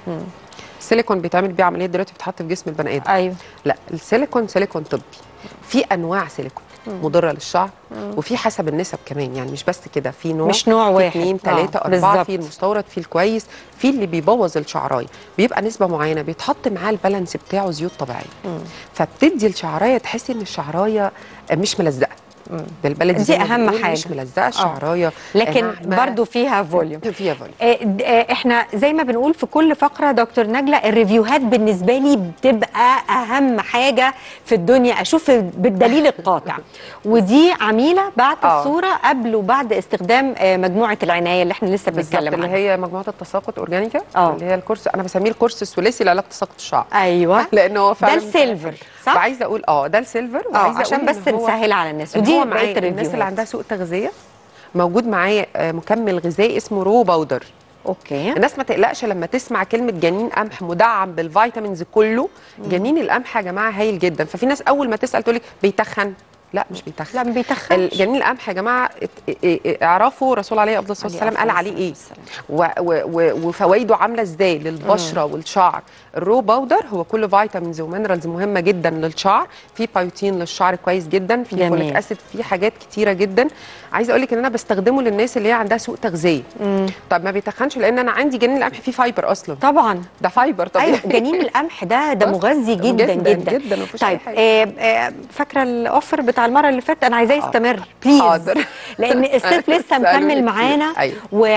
السيليكون بيتعمل بيه عمليات دلوقتي بتتحط في جسم البني ادم ايوه لا السيليكون سيليكون طبي في انواع سيليكون مضره للشعر وفي حسب النسب كمان يعني مش بس كده في نوع مش نوع في واحد. اثنين آه، ثلاثه اربعه بالظبط. في المستورد في الكويس في اللي بيبوظ الشعرايه بيبقى نسبه معينه بيتحط معاه البالانس بتاعه زيوت طبيعيه فبتدي الشعرايه تحسي ان الشعرايه مش ملزقه بالبلدي دي زي ما أهم بنقول حاجة. مش ملزقه الشعرايه لكن ناعمة. برضو فيها فوليوم فيها فوليوم آه، د- آه، احنا زي ما بنقول في كل فقره دكتور نجله الريفيوهات بالنسبه لي بتبقى اهم حاجه في الدنيا اشوف بالدليل القاطع ودي عميله بعت آه. الصوره قبل وبعد استخدام آه، مجموعه العنايه اللي احنا لسه بالظبط بنتكلم اللي عنها هي مجموعه التساقط اورجانيكا آه. اللي هي الكورس انا بسميه الكورس الثلاثي لعلاج تساقط الشعر ايوه لان هو ده فعلا السيلفر صح؟ وعايزه اقول اه ده السيلفر اه وعايزه عشان أقول بس إن هو- نسهلها على الناس إن ودي هو بقيه معايا الناس اللي الريفيوهات عندها سوء تغذيه موجود معايا آه، مكمل غذائي اسمه رو باودر اوكي الناس ما تقلقش لما تسمع كلمه جنين قمح مدعم بالفيتامينز كله جنين القمح يا جماعه هايل جدا ففي ناس اول ما تسال تقول لك بيتخن لا مش بيتخن لا ما بيتخنش الجنين القمح يا جماعه ات- ا- ا- اعرفوا الرسول عليه افضل الصلاه والسلام قال عليه ايه و- و- و- وفوائده عامله ازاي للبشره والشعر الرو باودر هو كله فيتامينز ومينرالز مهمه جدا للشعر في بايوتين للشعر كويس جدا في جميل. فوليك اسيد في حاجات كتيره جدا عايزه اقول لك ان انا بستخدمه للناس اللي هي عندها سوء تغذيه طب ما بيتخنش لان انا عندي جنين القمح فيه فايبر اصلا طبعا ده فايبر طبيعي ايوه جنين القمح ده ده بس. مغذي جدا جدا جدا, جدا، ما فيهوش أي طيب حاجة. آه آه فاكره الاوفر بتاع المره اللي فاتت انا عايزاه يستمر بليز حاضر. لان الصيف لسه سألوني مكمل كتير. معانا أيوة.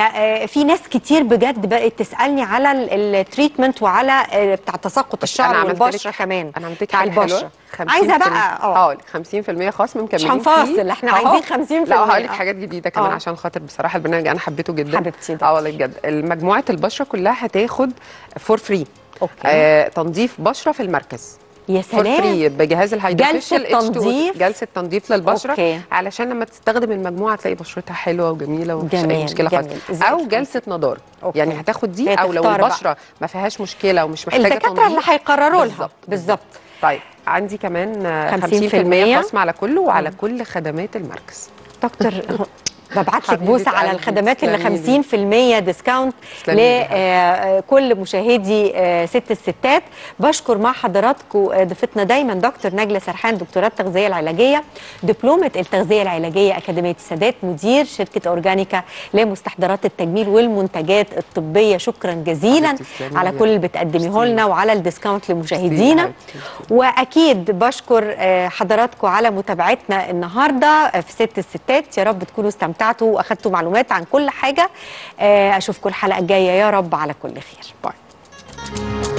وفي ناس كتير بجد بقت تسالني على ال- التريتمنت وعلى آه، بتاع تساقط الشعر عملت والبشره لك- كمان انا عملت لك بتاع حاجه البشره حلوه 50% عايزه بقى اه اه 50% خصم مكملين هنفاصل، فيه. احنا أهو. عايزين 50% لا هقول لك آه. حاجات جديده كمان آه. عشان خاطر بصراحه البرنامج انا حبيته جدا حبيبتي ده. اه والله بجد مجموعه البشره كلها هتاخد فور فري اوكي آه تنظيف بشره في المركز يا فور سلام فري بجهاز الهيدروفيشل جلسة تنظيف؟ جلسه تنظيف للبشره أوكي. علشان لما تستخدم المجموعه تلاقي بشرتها حلوه وجميله ومفيش اي جميل، مشكله خالص جميل. زي او الفل. جلسه نضاره أوكي. يعني هتاخد دي هي او لو تختار بقى. البشره ما فيهاش مشكله ومش محتاجه الدكاتره اللي تنظيف هيقرروا لها بالظبط. بالظبط طيب عندي كمان آه، 50% 50% خصم على كله وعلى كل خدمات المركز دكتور ببعت لك حبيبة بوسه على قلبي، الخدمات اللي تسلمي 50% ديسكاونت تسلمي لي. لكل مشاهدي آه، ست الستات بشكر مع حضراتكم آه، ضيفتنا دايما دكتور نجله سرحان دكتوراه التغذيه العلاجيه دبلومه التغذيه العلاجيه اكاديميه السادات مدير شركه اورجانيكا لمستحضرات التجميل والمنتجات الطبيه شكرا جزيلا حبيبتي، تسلمي على لي. كل اللي بتقدميه تسلمي. لنا وعلى الديسكاونت لمشاهدينا حبيبتي. واكيد بشكر آه، حضراتكم على متابعتنا النهارده آه، في ست الستات يا رب تكونوا استمتعتوا واخدتوا معلومات عن كل حاجه آه، اشوفكم الحلقه الجايه يا رب على كل خير باي